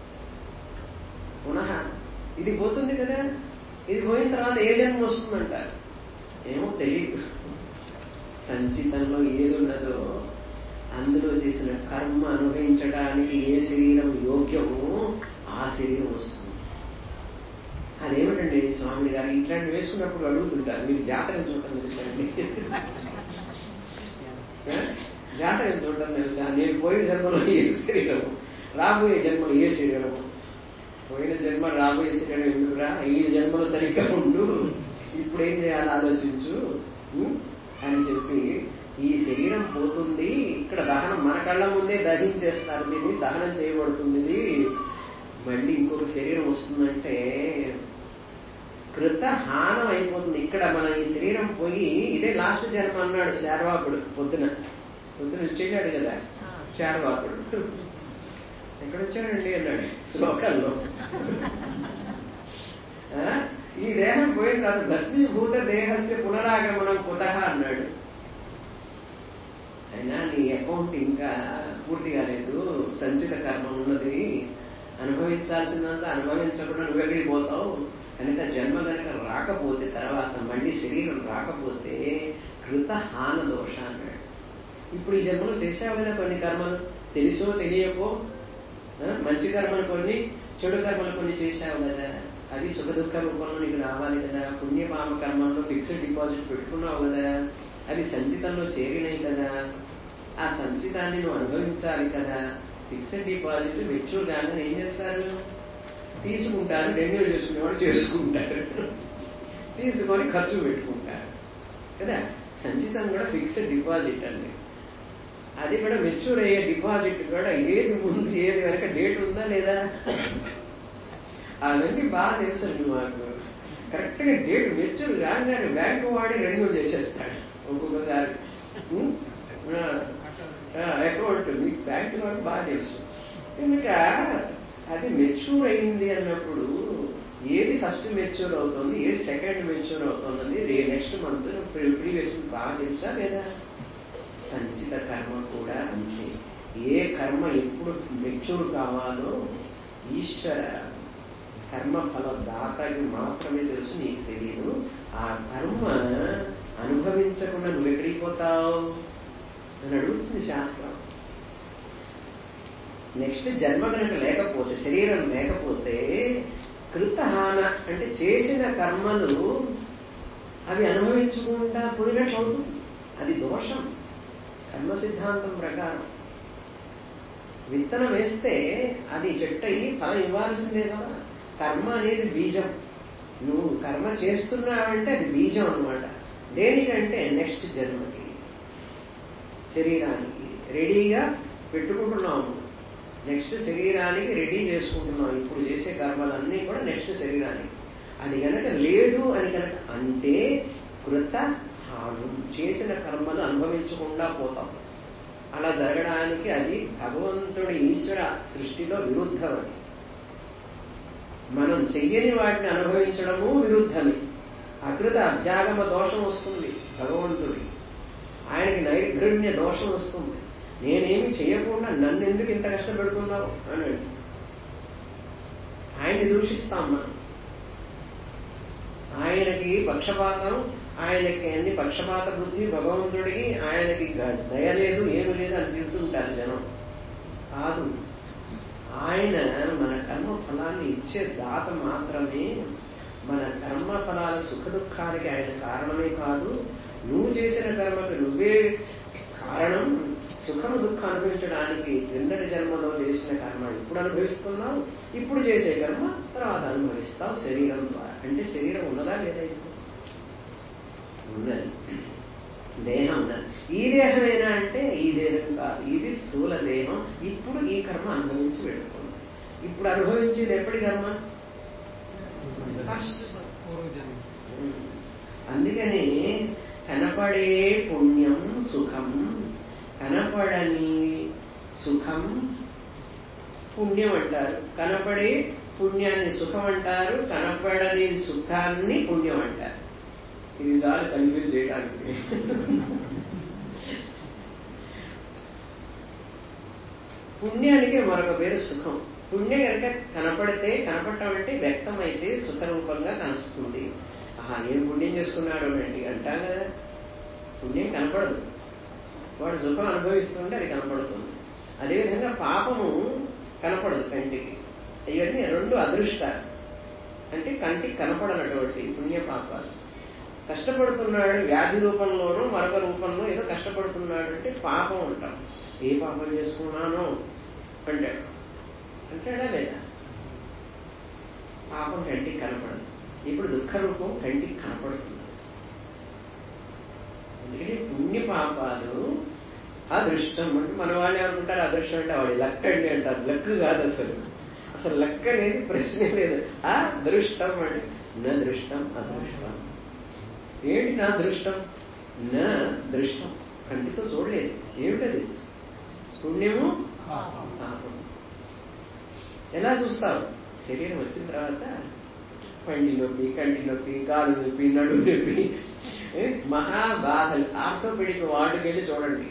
పునః ఇది పోతుంది కదా ఇది పోయిన తర్వాత ఏ జన్మ వస్తుందంటారు ఏమో తెలియదు సంచితంలో ఏది ఉన్నదో అందులో చేసిన కర్మ అనుభవించడానికి ఏ శరీరం యోగ్యమో ఆ శరీరం వస్తుంది అదేమిటండి స్వామి గారు ఇట్లాంటి వేసుకున్నప్పుడు అడుగుతుంటారు మీరు జాతకం చూడటం తెలుసండి జాతకం చూడటం తెలుసా నేను పోయిన జన్మలో ఏ శరీరము రాబోయే జన్మలో ఏ శరీరము పోయిన జన్మ రాబోయే శరీరం ఎందుకురా ఈ జన్మలో సరిగ్గా ఉండు ఇప్పుడు ఏం చేయాలి ఆలోచించు ఉం? అని చెప్పి ఈ శరీరం పోతుంది ఇక్కడ దహనం మన కళ్ళ ముందే దహించేస్తారు దీన్ని దహనం చేయబడుతుంది ఇది మళ్ళీ ఇంకొక శరీరం వస్తుందంటే కృత హానం అయిపోతుంది ఇక్కడ మన ఈ శరీరం పోయి ఇదే లాస్ట్ జన్మ అన్నాడు శార్వాకుడు పొద్దున పొద్దున వచ్చేసాడు కదా శార్వాకుడు ఎక్కడొచ్చాడండి అన్నాడు శ్లోకంలో ఆ? ఈ దేహం పోయిన తర్వాత భస్మీభూత దేహస్య పునరాగమనం కుతహ అన్నాడు అయినా నీ అకౌంట్ ఇంకా పూర్తి కాలేదు సంచిత కర్మ ఉన్నది అనుభవించాల్సిందంతా అనుభవించకుండా నువ్వు ఎక్కడికి పోతావు కనుక జన్మ కనుక రాకపోతే తర్వాత మళ్ళీ శరీరం రాకపోతే కృత హాన దోష అన్నాడు ఇప్పుడు ఈ జన్మలో చేసావు కదా కొన్ని కర్మలు తెలుసో తెలియకో ఆ, మంచి కర్మలు కొన్ని చెడు కర్మలు కొన్ని చేశావు కదా అవి సుఖ దుఃఖ రూపంలో నీకు రావాలి కదా పుణ్యపామ కర్మల్లో ఫిక్స్డ్ డిపాజిట్ పెట్టుకున్నావు కదా అవి సంచితంలో చేరినాయి కదా ఆ సంచితాన్ని నువ్వు అనుభవించాలి కదా ఫిక్స్డ్ డిపాజిట్ మెచ్యూర్ కాగానే ఏం చేస్తారు తీసుకుంటారు రెన్యూల్ చేసుకునేవాడు చేసుకుంటారు తీసుకొని ఖర్చు పెట్టుకుంటారు కదా సంచితం కూడా ఫిక్స్డ్ డిపాజిట్ అండి అది కూడా మెచ్యూర్ అయ్యే డిపాజిట్ కూడా ఏది ముందు ఏది వెనక డేట్ ఉందా లేదా అవన్నీ బాగా తెలుసండి మాకు కరెక్ట్గా డేట్ మెచ్యూర్ కాగానే బ్యాంకు వాడి రెన్యూల్ చేసేస్తాడు ఒక్కొక్కసారి ఉం? ఆ, అకౌంట్ మీకు బ్యాంకు వాడు బాగా తెలుసు కనుక అది మెచ్యూర్ అయింది అన్నప్పుడు ఏది ఫస్ట్ మెచ్యూర్ అవుతుంది ఏది సెకండ్ మెచ్యూర్ అవుతున్నది రే నెక్స్ట్ మంత్ ప్రీవియస్ బాగా తెలుసా లేదా సంచిత కర్మ కూడా అంతే ఏ కర్మ ఎప్పుడు మెచ్యూర్ కావాలో ఈశ్వర కర్మ ఫల దాతకి మాత్రమే తెలుసు నీకు తెలియదు ఆ కర్మ అనుభవించకుండా నువ్వు ఎక్కడికి పోతావు అని అడుగుతుంది శాస్త్రం నెక్స్ట్ జన్మ కనుక లేకపోతే శరీరం లేకపోతే కృతహాన అంటే చేసిన కర్మలు అవి అనుభవించకుండా పోయినట్లు అవుతుంది అది దోషం కర్మ సిద్ధాంతం ప్రకారం విత్తనం వేస్తే అది చెట్టు అయ్యి ఫలం ఇవ్వాల్సిందే కదా కర్మ అనేది బీజం నువ్వు కర్మ చేస్తున్నావంటే అది బీజం అన్నమాట దేనికంటే నెక్స్ట్ జన్మకి శరీరానికి రెడీగా పెట్టుకుంటున్నాము నెక్స్ట్ శరీరానికి రెడీ చేసుకుంటున్నాం ఇప్పుడు చేసే కర్మలన్నీ కూడా నెక్స్ట్ శరీరానికి అది కనుక లేదు అని కనుక అంటే కృత హాను చేసిన కర్మలు అనుభవించకుండా పోతాం అలా జరగడానికి అది భగవంతుడి ఈశ్వర సృష్టిలో విరుద్ధం అది మనం చెయ్యని వాటిని అనుభవించడము విరుద్ధమే అకృత అభ్యాగమ దోషం వస్తుంది భగవంతుడి ఆయనకి నైర్ఘృణ్య దోషం వస్తుంది నేనేమి చేయకుండా నన్ను ఎందుకు ఇంత కష్టపెడుతున్నావు అన్నాడు ఆయన్ని దూషిస్తాం మనం ఆయనకి పక్షపాతం ఆయనకి అన్ని పక్షపాత బుద్ధి భగవంతుడికి ఆయనకి గ- దయ లేదు ఏమి లేదు అని తిడుతుంటారు జనం కాదు ఆయన మన కర్మ ఫలాన్ని ఇచ్చే దాత మాత్రమే మన కర్మ ఫలాల సుఖ దుఃఖానికి ఆయన కారణమే కాదు నువ్వు చేసిన కర్మకు నువ్వే కారణం సుఖము దుఃఖం అనుభవించడానికి క్రిందటి జన్మలో చేసిన కర్మ ఇప్పుడు అనుభవిస్తున్నావు ఇప్పుడు చేసే కర్మ తర్వాత అనుభవిస్తావు శరీరం ద్వారా అంటే శరీరం ఉన్నదా లేదా ఇప్పుడు ఉన్నది దేహం ఉన్నది ఈ దేహమేనా అంటే ఈ దేహం కాదు ఇది స్థూల దేహం ఇప్పుడు ఈ కర్మ అనుభవించి పెడుతుంది ఇప్పుడు అనుభవించేది ఎప్పటి కర్మ ఫస్ట్ అందుకని కనపడే పుణ్యం సుఖం కనపడని సుఖం పుణ్యం అంటారు కనపడే పుణ్యాన్ని సుఖం అంటారు కనపడని సుఖాన్ని పుణ్యం అంటారు ఇది చాలు కన్ఫ్యూజ్ చేయడానికి పుణ్యానికి మరొక పేరు సుఖం పుణ్యం కనుక కనపడితే కనపడటం అంటే వ్యక్తమైతే సుఖరూపంగా కలుస్తుంది ఆహా ఏం పుణ్యం చేసుకున్నాడు అనండి అంటాం కదా పుణ్యం కనపడదు వాడు సుఖం అనుభవిస్తుంటే అది కనపడుతుంది అదేవిధంగా పాపము కనపడదు కంటికి ఇవన్నీ రెండు అదృష్టాలు అంటే కంటికి కనపడనటువంటి పుణ్యపాపాలు కష్టపడుతున్నాడు వ్యాధి రూపంలోనూ మరొక రూపంలో ఏదో కష్టపడుతున్నాడు అంటే పాపం అంటాం ఏ పాపం చేసుకున్నానో అంటాడు అంటాడా లేదా పాపం కంటికి కనపడదు ఇప్పుడు దుఃఖ రూపం కంటికి కనపడుతుంది అందుకని పుణ్య పాపాలు అదృష్టం అంటే మన వాళ్ళు ఏమనుకుంటారు అదృష్టం అంటే వాడి లక్ అండి అంటారు లక్ కాదు అసలు అసలు లక్ అనేది ప్రశ్నే లేదు ఆ దృష్టం అంటే నా దృష్టం అదృష్టం ఏంటి నా దృష్టం నా దృష్టం కంటితో చూడలేదు ఏమిటది పుణ్యము పాపం ఎలా చూస్తావు శరీరం వచ్చిన తర్వాత పండి నొప్పి కంటి నొప్పి కాలు నొప్పి నడు నొప్పి మహా బాధలు ఆర్థోపెడిక్ వార్డుకి వెళ్ళి చూడండి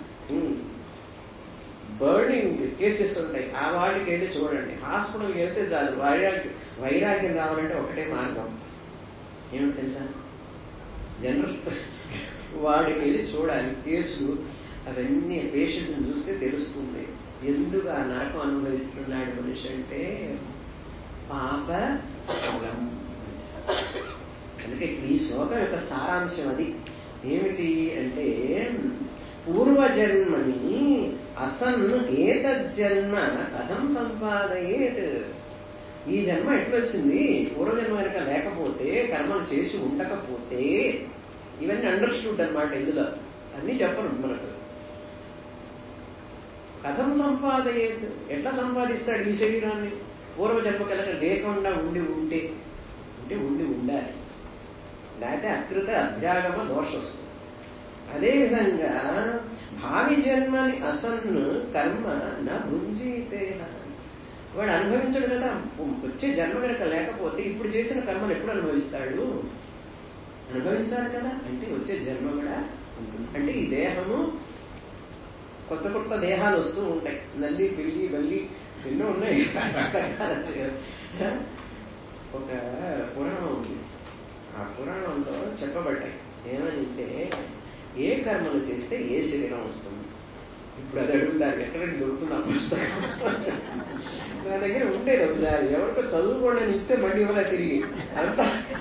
బర్నింగ్ కేసెస్ ఉంటాయి ఆ వార్డుకి వెళ్ళి చూడండి హాస్పిటల్కి వెళ్తే చాలు వైరాగ్యం వైరాగ్యం రావాలంటే ఒకటే మార్గం ఏమిటి తెలుసా జనరల్ వాడికి వెళ్ళి చూడాలి కేసులు అవన్నీ పేషెంట్ని చూస్తే తెలుస్తుంది ఎందుకు ఆ నరకం అనుభవిస్తున్నాడు మనిషి అంటే పాప ఫలం అందుకే ఈ శ్లోకం యొక్క సారాంశం అది ఏమిటి అంటే పూర్వజన్మని అసన్ ఏతజ్జన్మ కథం సంపాదయేత్ ఈ జన్మ ఎట్లొచ్చింది పూర్వజన్మ కనుక లేకపోతే కర్మలు చేసి ఉండకపోతే ఇవన్నీ అండర్స్టూడ్ అనమాట ఇందులో అన్నీ చెప్పరు మనకు కథం సంపాదయేత్ ఎట్లా సంపాదిస్తాడు ఈ శరీరాన్ని పూర్వజన్మ కనుక లేకుండా ఉండి ఉంటే అంటే ఉండి ఉండాలి లేకపోతే అకృత అభ్యాగమ దోష వస్తుంది అదేవిధంగా భావి జన్మని అసన్ను కర్మ నా భుంజీతే వాడు అనుభవించడు కదా వచ్చే జన్మ కనుక లేకపోతే ఇప్పుడు చేసిన కర్మను ఎప్పుడు అనుభవిస్తాడు అనుభవించాలి కదా అంటే వచ్చే జన్మ కూడా ఉంటుంది అంటే ఈ దేహము కొత్త కొత్త దేహాలు వస్తూ ఉంటాయి నల్లి పిల్లి బల్లి ఎన్నో ఉన్నాయి ఒక పురాణం ఉంది ఆ పురాణంలో చెప్పబడ్డాయి ఏమంటే ఏ కర్మలు చేస్తే ఏ శరీరం వస్తుంది ఇప్పుడు అది అడుగుతారు ఎక్కడికి దొరుకుతుంది ఆ పుస్తకం నా దగ్గర ఉండేది ఒకసారి ఎవరికో చదువుకోండి అని ఇస్తే మళ్ళీ ఇవ్వలే తిరిగి అంత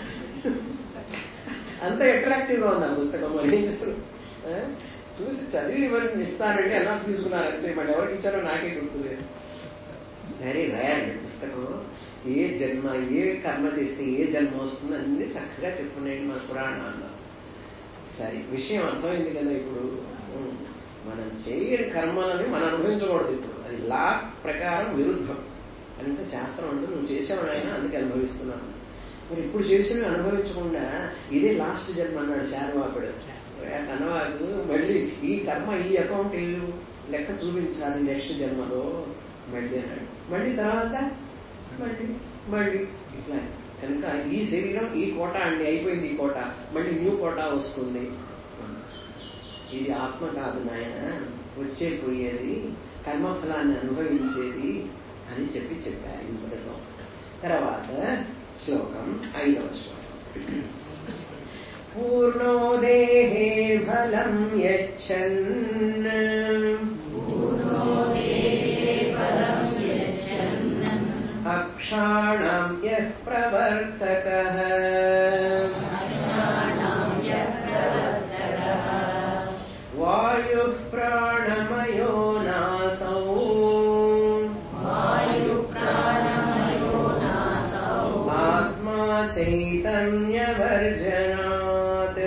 అంత అట్రాక్టివ్ గా ఉంది ఆ పుస్తకం మరి చూసి చదివి ఇవ్వని ఇస్తానండి ఎలా తీసుకున్నారు అంతే మళ్ళీ ఎవరికి ఇచ్చారో నాకే గుర్తులేదు వెరీ రేర్ పుస్తకం ఏ జన్మ ఏ కర్మ చేస్తే ఏ జన్మ వస్తుంది అన్ని చక్కగా చెప్పుకునేది మన పురాణాల్లో సరే విషయం అర్థమైంది కదా ఇప్పుడు మనం చేయని కర్మలని మనం అనుభవించకూడదు ఇప్పుడు అది లా ప్రకారం విరుద్ధం అంటే శాస్త్రం అంటే నువ్వు చేసావు ఆయన అందుకే అనుభవిస్తున్నాను మరి ఇప్పుడు చేసినవి అనుభవించకుండా ఇదే లాస్ట్ జన్మ అన్నాడు శారవాకుడు కనవాకు మళ్ళీ ఈ కర్మ ఈ అకౌంట్ ఇల్లు లెక్క చూపించాలి నెక్స్ట్ జన్మలో మళ్ళీ అన్నాడు మళ్ళీ తర్వాత మళ్ళీ మళ్ళీ ఇట్లా కనుక ఈ శరీరం ఈ కోట అండి అయిపోయింది ఈ కోట మళ్ళీ న్యూ కోట వస్తుంది ఇది ఆత్మ కాదు నాయన వచ్చే పోయేది కర్మఫలాన్ని అనుభవించేది అని చెప్పి చెప్పారు ఇందులో తర్వాత శ్లోకం ఐదవ శ్లోకం పూర్ణో దేహే ఫలం యచ్చన్ అక్షాణం యః ప్రవర్తకः వాయుః ప్రాణమయో నాసౌ ఆత్మా చైతన్యవర్జనాత్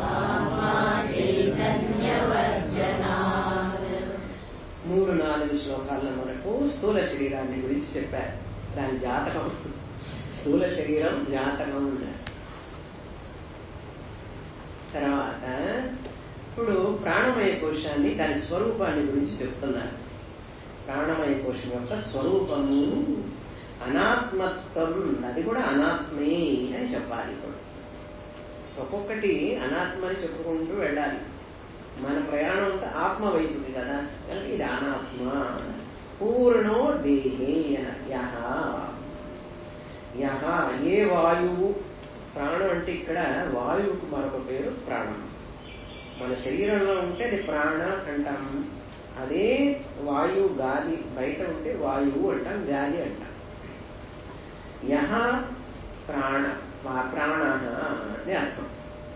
మూడు నాలుగు శ్లోకాల్లో మనకు స్థూల శరీరాన్ని గురించి చెప్పారు దాని జాతకం స్థూల శరీరం జాతకం ఉన్నారు తర్వాత ఇప్పుడు ప్రాణమయ కోశాన్ని దాని స్వరూపాన్ని గురించి చెప్తున్నారు ప్రాణమయ కోశం యొక్క స్వరూపము అనాత్మత్వం అది కూడా అనాత్మే అని చెప్పాలి ఇప్పుడు ఒక్కొక్కటి అనాత్మ అని చెప్పుకుంటూ వెళ్ళాలి మన ప్రయాణం అంతా ఆత్మ వైపుకి కదా కనుక ఇది అనాత్మ పూర్ణో దేహే యహ యహ ఏ వాయువు ప్రాణం అంటే ఇక్కడ వాయువుకు మరొక పేరు ప్రాణం మన శరీరంలో ఉంటే అది ప్రాణ అంటాం అదే వాయువు గాలి బయట ఉంటే వాయువు అంటాం గాలి అంటాం యహ ప్రాణ ప్రాణ అని అర్థం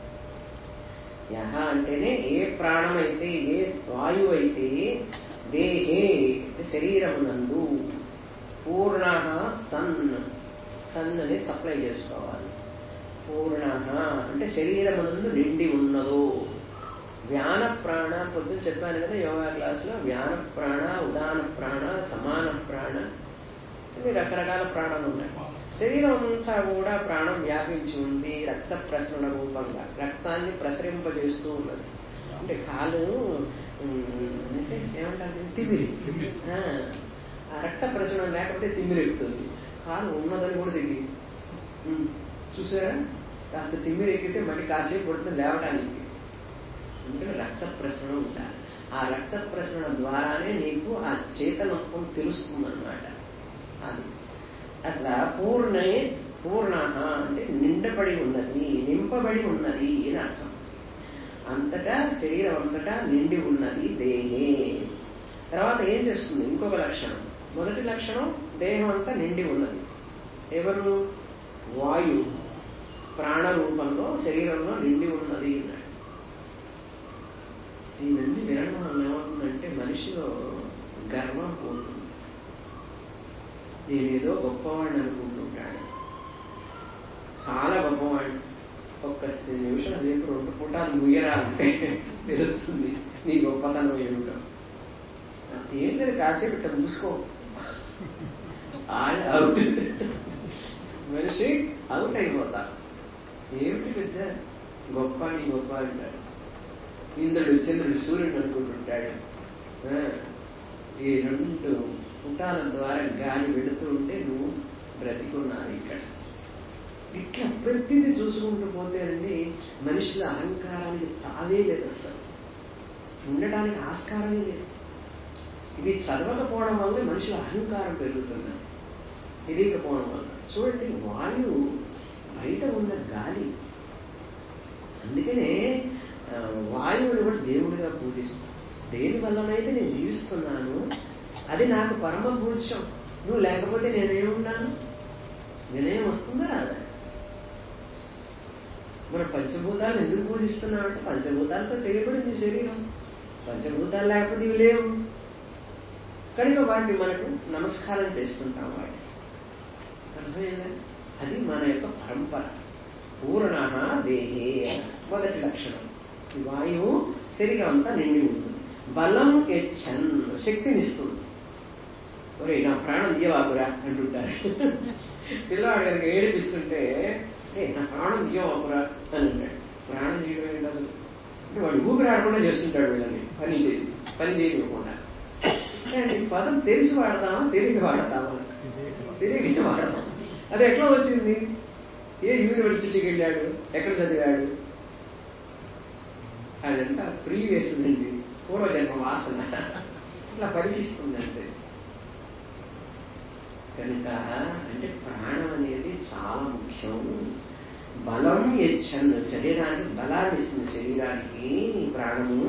యహ అంటేనే ఏ ప్రాణమైతే ఏ వాయువు అయితే దేహే శరీరమునందు పూర్ణ సన్ సన్ అనేది సప్లై చేసుకోవాలి పూర్ణ అంటే శరీరమునందు నిండి ఉన్నదో వ్యాన ప్రాణ పొద్దున చెప్పాను కదా యోగా క్లాసులో వ్యాన ప్రాణ ఉదాన ప్రాణ సమాన ప్రాణ ఇవి రకరకాల ప్రాణాలు ఉన్నాయి శరీరం అంతా కూడా ప్రాణం వ్యాపించి ఉంది రక్త ప్రసరణ రూపంగా రక్తాన్ని ప్రసరింపజేస్తూ ఉన్నది అంటే కాలు అంటే ఏమంటారు తిమిరి ఆ రక్త ప్రసరణ లేకపోతే తిమ్మిరెక్కుతుంది కాలు ఉన్నదని కూడా తెలియదు చూసారా కాస్త తిమ్మిరెక్కితే మళ్ళీ కాసేపు పడుతుంది లేవడానికి అందుకని రక్త ప్రసరణ ఉండాలి ఆ రక్త ప్రసరణ ద్వారానే నీకు ఆ చేతనత్వం తెలుస్తుందన్నమాట అది అట్లా పూర్ణే పూర్ణ అంటే నిండబడి ఉన్నది నింపబడి ఉన్నది అని అర్థం అంతటా శరీరం అంతటా నిండి ఉన్నది దేహే తర్వాత ఏం చేస్తుంది ఇంకొక లక్షణం మొదటి లక్షణం దేహం అంతా నిండి ఉన్నది ఎవరు వాయువు ప్రాణ రూపంలో శరీరంలో నిండి ఉన్నది అన్నాడు ఇవన్నీ వినడం వల్ల ఏమవుతుందంటే మనిషిలో గర్వం పోతుంది నేనేదో గొప్పవాడిని అనుకుంటుంటాడు చాలా గొప్పవాడిని ఒక్క నిమిషం సేపు రెండు పూటాలు ముయ్యరా అంటే తెలుస్తుంది నీ గొప్పతనం ఏమిటో ఏం లేదు కాసేపు ఇట్లా మూసుకో అవుట్ మనిషి అవుట్ అయిపోతా ఏమిటి పెద్ద గొప్ప నీ గొప్ప అంటాడు ఇంద్రుడు చంద్రుడు సూర్యుడు అనుకుంటుంటాడు ఈ రెండు పుటాల ద్వారా గాలి వెళుతూ ఉంటే నువ్వు బ్రతికున్నావు ఇక్కడ ఇట్లా ప్రతిదీ చూసుకుంటూ పోతేనండి మనిషిల అహంకారానికి తావే లేదు అసలు ఉండడానికి ఆస్కారమే లేదు ఇది చదవకపోవడం వల్ల మనుషుల అహంకారం పెరుగుతుంది తెలియకపోవడం వల్ల చూడండి వాయువు బయట ఉన్న గాలి అందుకనే వాయువుని కూడా దేవుడిగా పూజిస్తాం దేని వల్లనైతే నేను జీవిస్తున్నాను అది నాకు పరమ పూజ్యం నువ్వు లేకపోతే నేనేమున్నాను వినయం వస్తుందా రాదా మన పంచభూతాలు ఎందుకు పూజిస్తున్నామంటే పంచభూతాలతో చేయబడింది శరీరం పంచభూతాలు లేకపోతే ఇవి లేవు కనుక వాటిని మనకు నమస్కారం చేస్తుంటాం వాటి అర్థమైందా అది మన యొక్క పరంపర పూర్ణ దేహే మొదటి లక్షణం వాయువు శరీరం అంతా నిండి ఉంటుంది బలం ఎచ్చన్ శక్తినిస్తుంది ఒరే నా ప్రాణం తీయవాకురా అంటుంటారు పిల్లవాడు కనుక ఏడిపిస్తుంటే ఏ నా ప్రాణం తీయవాకురా అని అంటాడు ప్రాణం తీయడం ఏంటది అంటే వాడు ఊపిరాడకుండా చేస్తుంటాడు వీళ్ళని పని చేయి పని చేయకుండా అంటే ఈ పదం తెలిసి వాడతామా తెలియక వాడతామా తెలియక వాడతాం అది ఎట్లా వచ్చింది ఏ యూనివర్సిటీకి వెళ్ళాడు ఎక్కడ చదివాడు అదంతా ప్రీవియస్ నుండి పూర్వజన్మ వాసన ఇట్లా పరికిస్తుంది అంతే కనుక అంటే ప్రాణం అనేది చాలా ముఖ్యం బలం ఇచ్చను శరీరానికి బలాన్ని ఇస్తుంది శరీరానికి ప్రాణము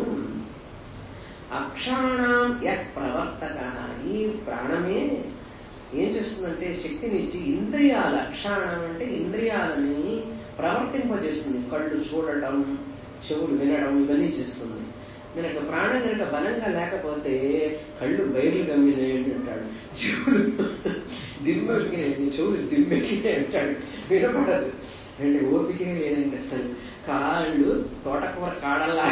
అక్షాణం యత్ ప్రవర్తక ఈ ప్రాణమే ఏం చేస్తుందంటే శక్తినిచ్చి ఇంద్రియాల అక్షాణం అంటే ఇంద్రియాలని ప్రవర్తింపజేస్తుంది కళ్ళు చూడటం చెవులు వినడం ఇవన్నీ చేస్తుంది మనకు ప్రాణం కనుక బలంగా లేకపోతే కళ్ళు బయలు గమ్మినాయండి అంటాడు చెవులు దిమ్మెక్కినాయి చెవులు దిమ్మెక్కినాయి అంటాడు వినపడదు అంటే ఓపికే లేదండి అసలు కాళ్ళు తోటకూర కాడల్లా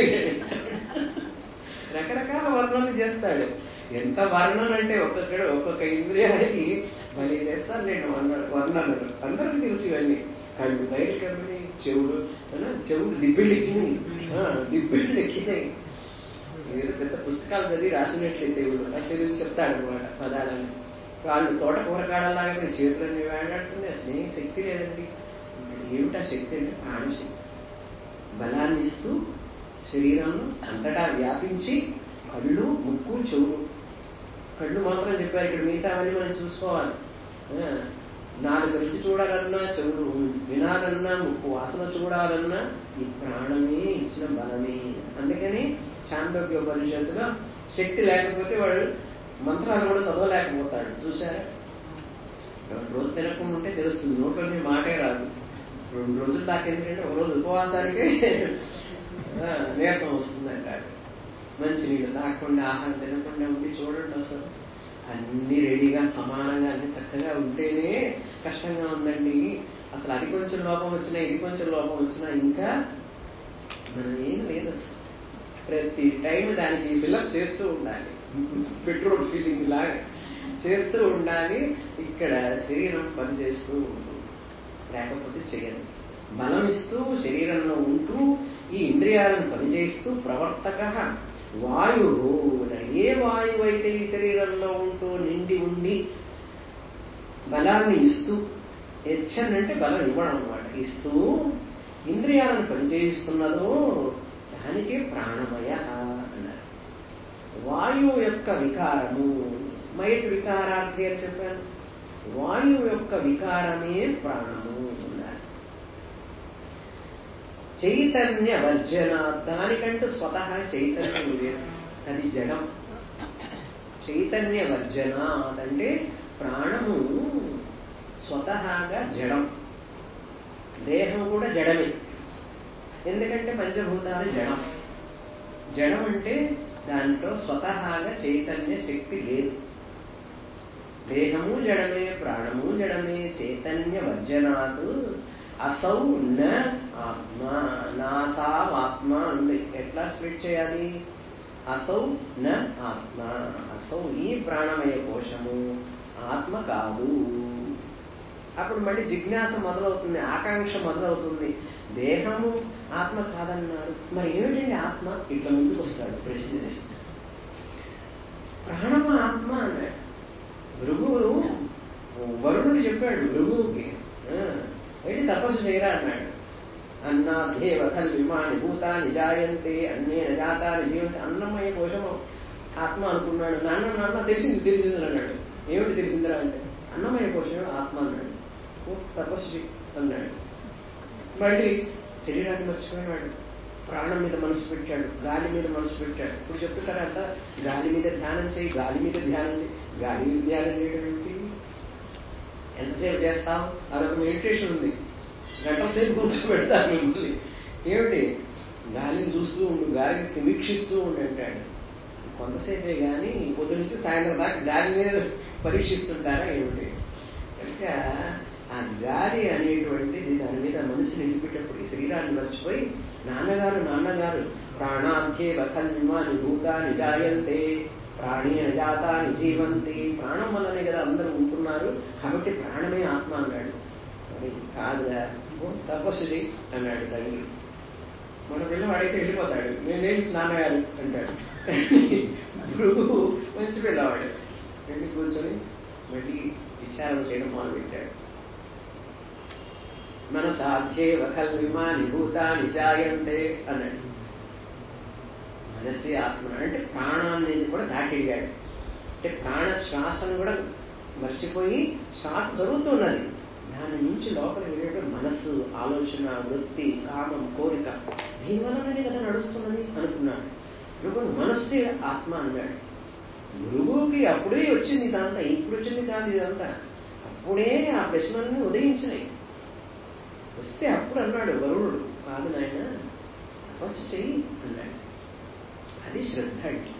రకరకాల వర్ణనలు చేస్తాడు ఎంత వర్ణన అంటే ఒక్కొక్కడు ఒక్కొక్క ఇంద్రియానికి బలి చేస్తాను నేను వర్ణనలు అందరికి తెలుసు ఇవన్నీ కళ్ళు బయలు కమ్మిని చెవుడు ఆ, చెవుడు దిబ్బిళ్ళు ఎక్కినాయి ఆ, దిబ్బిళ్ళు ఎక్కినాయి ఏదో పెద్ద పుస్తకాలు చదివి రాసినట్లయితే దేవుడు అది తెలుగు చెప్తాడు అనమాట పదాలని వాళ్ళు తోట కూరగాడలాగా మీరు చేతులన్నీ వేలాడుతుంది అసలు ఏం శక్తి లేదండి ఏమిటా శక్తి అంటే ప్రాణశక్తి బలాన్ని ఇస్తూ శరీరంలో అంతటా వ్యాపించి కళ్ళు ముక్కు చెవులు కళ్ళు మాత్రం చెప్పారు ఇక్కడ మిగతావన్నీ మనం చూసుకోవాలి ఆ, నాలుగు రుచి చూడాలన్నా చెవులు వినాలన్నా ముక్కు వాసన చూడాలన్నా ఈ ప్రాణమే ఇచ్చిన బలమే అందుకని చాందోగ్య పరిషత్తులో శక్తి లేకపోతే వాడు మంత్రాలు కూడా చదవలేకపోతాడు చూసారా రెండు రోజులు తినకుండా ఉంటే తెలుస్తుంది నోట్లోనే మాటే రాదు రెండు రోజులు దాకా ఎందుకంటే ఒక రోజు ఉపవాసానికే ఆ, నీరసం వస్తుంది అంటాడు మంచి నీళ్ళు తాగకుండా ఆహారం తినకుండా ఉండి చూడండి అసలు అన్ని రెడీగా సమానంగా అన్ని చక్కగా ఉంటేనే కష్టంగా ఉందండి అసలు అది కొంచెం లోపం వచ్చినా ఇది కొంచెం లోపం వచ్చినా ఇంకా మనం ఏం లేదు అసలు ప్రతి టైం దానికి ఫిల్అప్ చేస్తూ ఉండాలి పెట్రోల్ ఫీలింగ్ లాగా చేస్తూ ఉండాలి ఇక్కడ శరీరం పనిచేస్తూ ఉంటుంది లేకపోతే చేయదు బలం ఇస్తూ శరీరంలో ఉంటూ ఈ ఇంద్రియాలను పనిచేస్తూ ప్రవర్తక వాయువు ఏ వాయువు అయితే ఈ శరీరంలో ఉంటూ నిండి ఉండి బలాన్ని ఇస్తూ హెచ్చన్ అంటే బలం ఇవ్వడం అన్నమాట ఇస్తూ ఇంద్రియాలను పనిచేయిస్తున్నదో దానికి ప్రాణమయ అన్నారు వాయువు యొక్క వికారము మైట్ వికారార్థి అని చెప్పాను వాయువు యొక్క వికారమే ప్రాణము అన్నారు చైతన్య వర్జన దానికంటూ స్వతహా చైతన్యం లేదు అది జడం చైతన్య వర్జన అంటే ప్రాణము స్వతహాగా జడం దేహం కూడా జడమే ఎందుకంటే పంచభూతాలు జడం జడం అంటే దాంట్లో స్వతహాగా చైతన్య శక్తి లేదు దేహము జడమే ప్రాణము జడమే చైతన్య వర్జనాత్ అసౌ న ఆత్మ నాసా ఆత్మ ఉంది ఎట్లా స్ప్లిట్ చేయాలి అసౌ న ఆత్మ అసౌ ఈ ప్రాణమయ కోశము ఆత్మ కాదు అప్పుడు మళ్ళీ జిజ్ఞాస మొదలవుతుంది ఆకాంక్ష మొదలవుతుంది దేహము ఆత్మ కాదన్నారు మరి ఏమిటండి ఆత్మ ఇట్లా ముందుకు వస్తాడు ప్రశ్న వేస్తాడు ప్రాణము ఆత్మ అన్నాడు భృగువు వరుణుడు చెప్పాడు భృగువుకి ఆ, ఏంటి తపస్సు చేయరా అన్నాడు అన్నాధేవ కల్విమాని భూతాన్ని జాయంతే అన్నేన జాతాన్ని జీవంతి అన్నమయ కోశము ఆత్మ అనుకున్నాడు నాన్న నాన్న తెలిసింది తెలిసింది అన్నాడు ఏమిటి తెలిసిందిరా అంటే అన్నమయ కోశం ఆత్మ అన్నాడు ఓ తపస్సు చెయ్ అన్నాడు మళ్ళీ శరీరాన్ని మర్చిపోయినాడు ప్రాణం మీద మనసు పెట్టాడు గాలి మీద మనసు పెట్టాడు ఇప్పుడు చెప్తున్నారంట గాలి మీద ధ్యానం చేయి గాలి మీద ధ్యానం చేయి గాలి మీద ధ్యానం చేయడం ఏంటి ఎంతసేపు చేస్తాం అదొక మెడిటేషన్ ఉంది గంటల సేపు కూర్చోబెడతారు మిమ్మల్ని ఏమిటి గాలిని చూస్తూ ఉండు గాలిని వీక్షిస్తూ ఉండు అంటాడు కొంతసేపే కానీ పొద్దు నుంచి సాయంత్రం దాకా గాలి మీద పరీక్షిస్తుంటారా ఏమిటి కనుక ఆ గాలి అనేటువంటిది దాని మీద మనసు నిలిపేటప్పుడు ఈ శరీరాన్ని మర్చిపోయి నాన్నగారు నాన్నగారు ప్రాణాధ్యే వఖల్విమాని భూతాని జాయంతే ప్రాణి అజాతాని జీవంతి ప్రాణం వల్లనే కదా అందరూ ఉంటున్నారు కాబట్టి ప్రాణమే ఆత్మ అన్నాడు మరి కాదురా ఓ, తపస్సు చేయి అన్నాడు తండ్రి మన పిల్లవాడైతే వెళ్ళిపోతాడు నేనేమి నాన్నగారు అంటాడు భృగు మంచి పిల్లవాడు వెళ్ళి కూర్చొని మళ్ళీ విచారణ చేయడం మొదలుపెట్టాడు మన సాధ్యే వఖల్విమాని భూతాని జాయంతే అన్నాడు మనసే ఆత్మ అంటే ప్రాణాన్ని కూడా దాటిడిగాడు అంటే ప్రాణ శ్వాసను కూడా మర్చిపోయి శ్వాస జరుగుతున్నది దాని నుంచి లోపలికి వెళ్ళేటప్పుడు మనస్సు ఆలోచన వృత్తి కామం కోరిక దీనివల్లనే కదా నడుస్తున్నది అనుకున్నాడు భృగు మనస్సే ఆత్మ అన్నాడు గురువుకి అప్పుడే వచ్చింది ఇదంతా ఇప్పుడు వచ్చింది కాదు ఇదంతా అప్పుడే ఆ ప్రశ్నలన్నీ ఉదయించినాయి వస్తే అప్పుడు అన్నాడు వరుణుడు కాదు నాయన తపస్సు చెయ్యి అన్నాడు అది శ్రద్ధ అంటే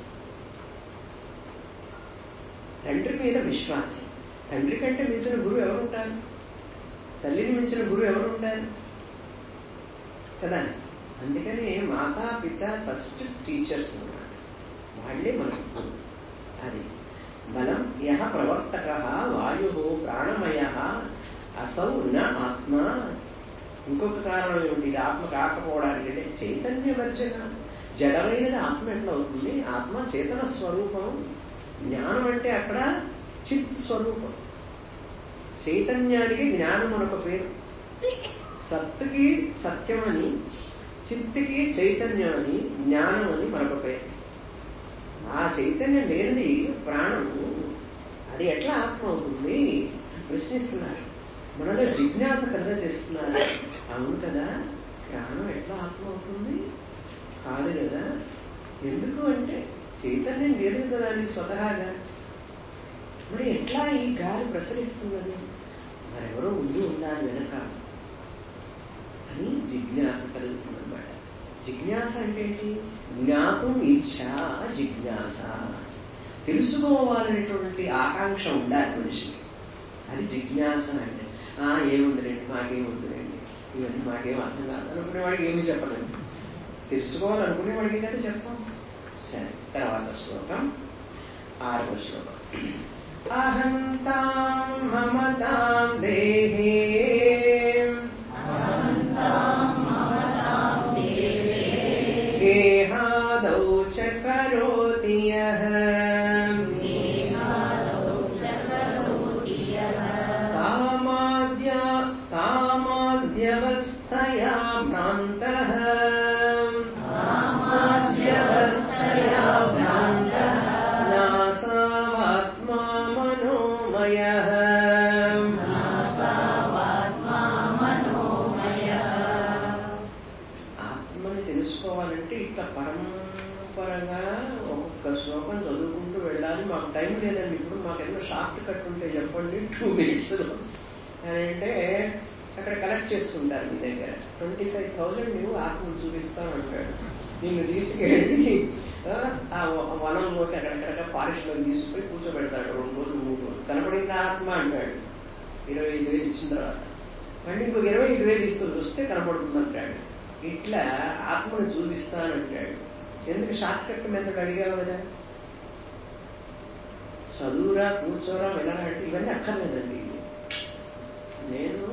తండ్రి మీద విశ్వాసం తండ్రి కంటే మించిన గురువు ఎవరు ఉంటారు తల్లిని మించిన గురువు ఎవరు ఉంటారు కదా అందుకని మాతా పిత ఫస్ట్ టీచర్స్ అన్నమాట వాళ్ళే మనకు గురువు. అది బలం యహ ప్రవర్తక వాయు ప్రాణమయ అసౌ న ఆత్మ ఇంకొక కారణం ఏమిటి ఇది ఆత్మ కాకపోవడానికి అంటే చైతన్య వర్జన జడమైనది ఆత్మ ఎట్లా అవుతుంది ఆత్మ చేతన స్వరూపం జ్ఞానం అంటే అక్కడ చిత్ స్వరూపం చైతన్యానికి జ్ఞానం అనొక పేరు సత్తుకి సత్యమని చిత్తుకి చైతన్యం అని జ్ఞానం అని మరొక పేరు ఆ చైతన్యం లేనిది ప్రాణము అది ఎట్లా ఆత్మ అవుతుంది ప్రశ్నిస్తున్నారు మనలో జిజ్ఞాస కలుగ చేస్తున్నారు అవును కదా ప్రాణం ఎట్లా ఆత్మ అవుతుంది కాదు కదా ఎందుకు అంటే చైతన్యం లేదు కదా అని స్వతహాగా మరి ఎట్లా ఈ గాలి ప్రసరిస్తున్నది మరెవరో ముందు ఉండాలి వెనక అని జిజ్ఞాస కలుగుతుందన్నమాట జిజ్ఞాస అంటే ఏంటి జ్ఞాపం ఇచ్చ జిజ్ఞాస తెలుసుకోవాలనేటువంటి ఆకాంక్ష ఉండాలి మనిషికి అది జిజ్ఞాస అంటే ఆ ఏముందిలేండి మాకేముందిలేండి ఇవన్నీ మాకేం అర్థం కాదు అనుకునేవాడికి ఏమి చెప్పలేము తెలుసుకోవాలనుకునేవాడికి కదా చెప్తాం సరే తర్వాత శ్లోకం ఆరవ శ్లోకం అహంతాం మమతాం దేహే గేహాదౌ చ కరోతి యః तामाद्या तामाद्यवस्थया भ्रान्तः नासावात्मा मनोमयः ఆత్మని తెలుసుకోవాలంటే ఇట్లా పరంపరగా ఒక్కొక్క శ్లోకం చదువుకుంటూ వెళ్ళాలి మాకు టైం లేదండి ఇప్పుడు మాకు ఏదైనా షార్ట్ కట్ ఉంటే చెప్పండి టూ మినిట్స్లో అని అంటే అక్కడ కలెక్ట్ చేసుకుంటారు మీ దగ్గర ట్వంటీ ఫైవ్ థౌజండ్ నువ్వు ఆత్మను చూపిస్తానంటాడు నిన్ను తీసుకెళ్ళి ఆ, ఆ వనంలోకి అక్కడక్కడ ఫారెస్ట్లో తీసుకుపోయి కూర్చోబెడతాడు రెండు రోజులు మూడు రోజులు కనపడింది ఆత్మ అంటాడు ఇరవై ఐదు వేలు ఇచ్చిన తర్వాత మళ్ళీ ఇంకొక ఇరవై ఐదు వేలు తీసుకొని వస్తే కనపడుతుంది అంటాడు ఇట్లా ఆత్మను చూపిస్తానంటాడు ఎందుకు షార్ట్ కట్ మెథడ్ అడిగావు కదా చదువురా కూర్చోరా వెళ్ళరా అంటే ఇవన్నీ అక్కర్లేదండి నేను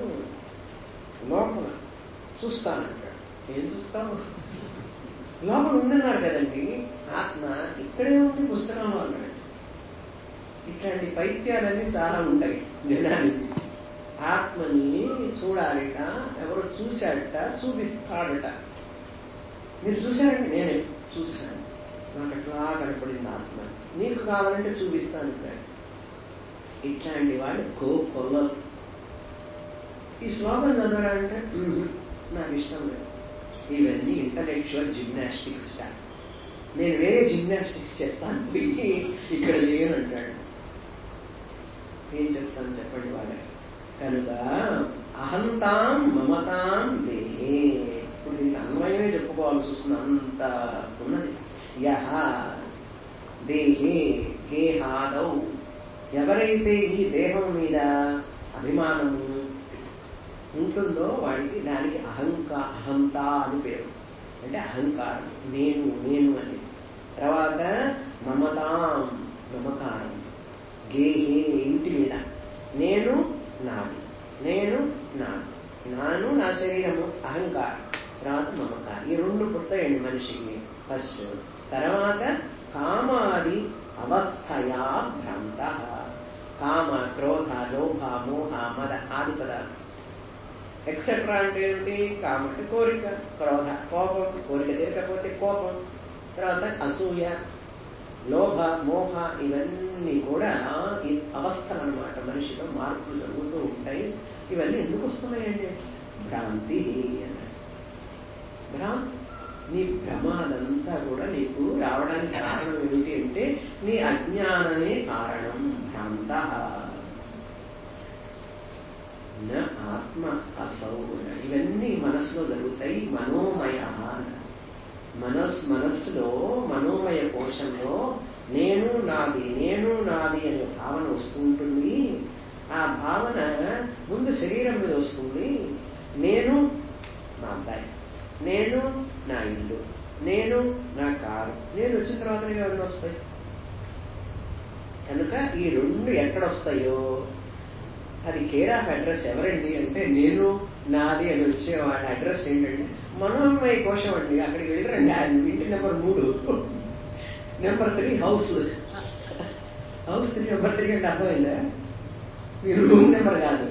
లోపల చూస్తానంటాడు ఏం చూస్తావు లోపల ఉందన్నాడు కదండి ఆత్మ ఇక్కడే ఉంది పుస్తకంలో అన్నాడు ఇట్లాంటి పైత్యాలన్నీ చాలా ఉంటాయి జనానికి ఆత్మని చూడాలిట ఎవరో చూశాడట చూపిస్తాడట మీరు చూశారండి నేనే చూశాను నాకు అట్లా కనపడింది ఆత్మ నీకు కావాలంటే చూపిస్తాను అన్నాడు ఇట్లాంటి వాళ్ళు గో కొల్లలు ఈ శ్లోకం చదవడాలంటే "ఉహు, నాకు ఇష్టం లేదు ఇవన్నీ ఇంటలెక్చువల్ జిమ్నాస్టిక్స్ నేను వేరే జిమ్నాస్టిక్స్ చేస్తాను పోయి ఇక్కడ చేయను అంటాడు ఏం చెప్తాను చెప్పండి వాళ్ళకి కనుక అహంతాం మమతాం దేహే ఇప్పుడు దీనికి అన్వయమే చెప్పుకోవాల్సి వస్తుంది అంత ఉన్నది యహ దేహే గేహాదౌ ఎవరైతే ఈ దేహం మీద అభిమానము ఉంటుందో వాడికి దానికి అహంకా అహంత అని పేరు అంటే అహంకారం నేను నేను అని తర్వాత మమతాం మమకారం గేహే ఇంటి మీద నేను నాది నేను నాది నాను నా శరీరము అహంకారం తర్వాత మమకారం ఈ రెండు పుడతాయండి మనిషికి ఫస్ట్ తర్వాత కామాది అవస్థయా భ్రాంత కామ క్రోధ లోభ మోహ మద ఆది పదార్థం ఎక్సెట్రా అంటే ఏమిటి కామ అంటే కోరిక క్రోధ కోపం కోరిక తీరకపోతే కోపం తర్వాత అసూయ లోభ మోహ ఇవన్నీ కూడా ఈ అవస్థలు అనమాట మనిషిలో మార్పులు జరుగుతూ ఉంటాయి ఇవన్నీ ఎందుకు వస్తున్నాయండి భ్రాంతి అన్నాడు భ్రాంతి నీ భ్రమాదంతా కూడా నీకు రావడానికి కారణం ఏమిటి అంటే నీ అజ్ఞానమే కారణం భ్రాంత నా ఆత్మ అసౌ అన్నాడు. ఇవన్నీ మనస్సులో జరుగుతాయి మనోమయ అన్నాడు. మనస్ మనస్సులో మనోమయ కోశంలో నేను నాది నేను నాది అనే భావన వస్తుంటుంది ఆ భావన ముందు శరీరం మీద వస్తుంది నేను నా అబ్బాయి నేను నా ఇల్లు నేను నా కారు నేను వచ్చిన తర్వాత ఎవరిని వస్తాయి కనుక ఈ రెండు ఎక్కడొస్తాయో అది కేర్ ఆఫ్ అడ్రస్ ఎవరండి అంటే నేను నాది అని వచ్చే వాళ్ళ అడ్రస్ ఏంటంటే మనోన్మయ కోశం అండి అక్కడికి వెళ్ళరండి ఆయన ఇంటి నెంబర్ మూడు number three house house three number three అంటే అర్థమైందా మీరు రూమ్ నెంబర్ కాదు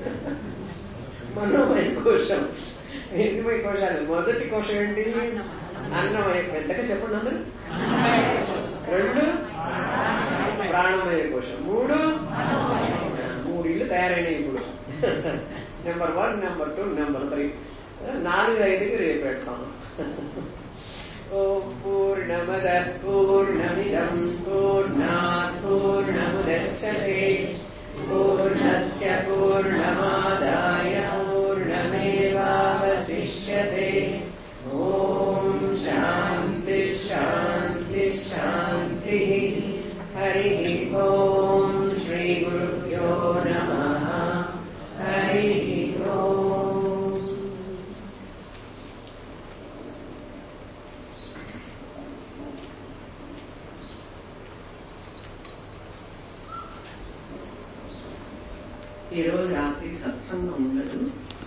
మనోమయ కోశం ఎన్నిమయ కోశాలు మొదటి కోశం ఏంటి అన్నమయ పెద్దగా చెప్పండి అందరు రెండు ప్రాణమయ కోశం మూడు మూడు ఇళ్ళు తయారైనాయి ఇప్పుడు number one number two number three నాలుగు ఐదుకి రేపు పెడతాం ఓం పూర్ణమద పూర్ణమిదం పూర్ణాత్ పూర్ణముదచ్చతే పూర్ణస్య పూర్ణమాదాయ పూర్ణమేవావశిష్యతే ఓం శాంతి శాంతి శాంతి హరి ఓం శ్రీ గురుభ్యో నమ హరి ఓం ఈరోజు రాత్రి సత్సంగం ఉండదు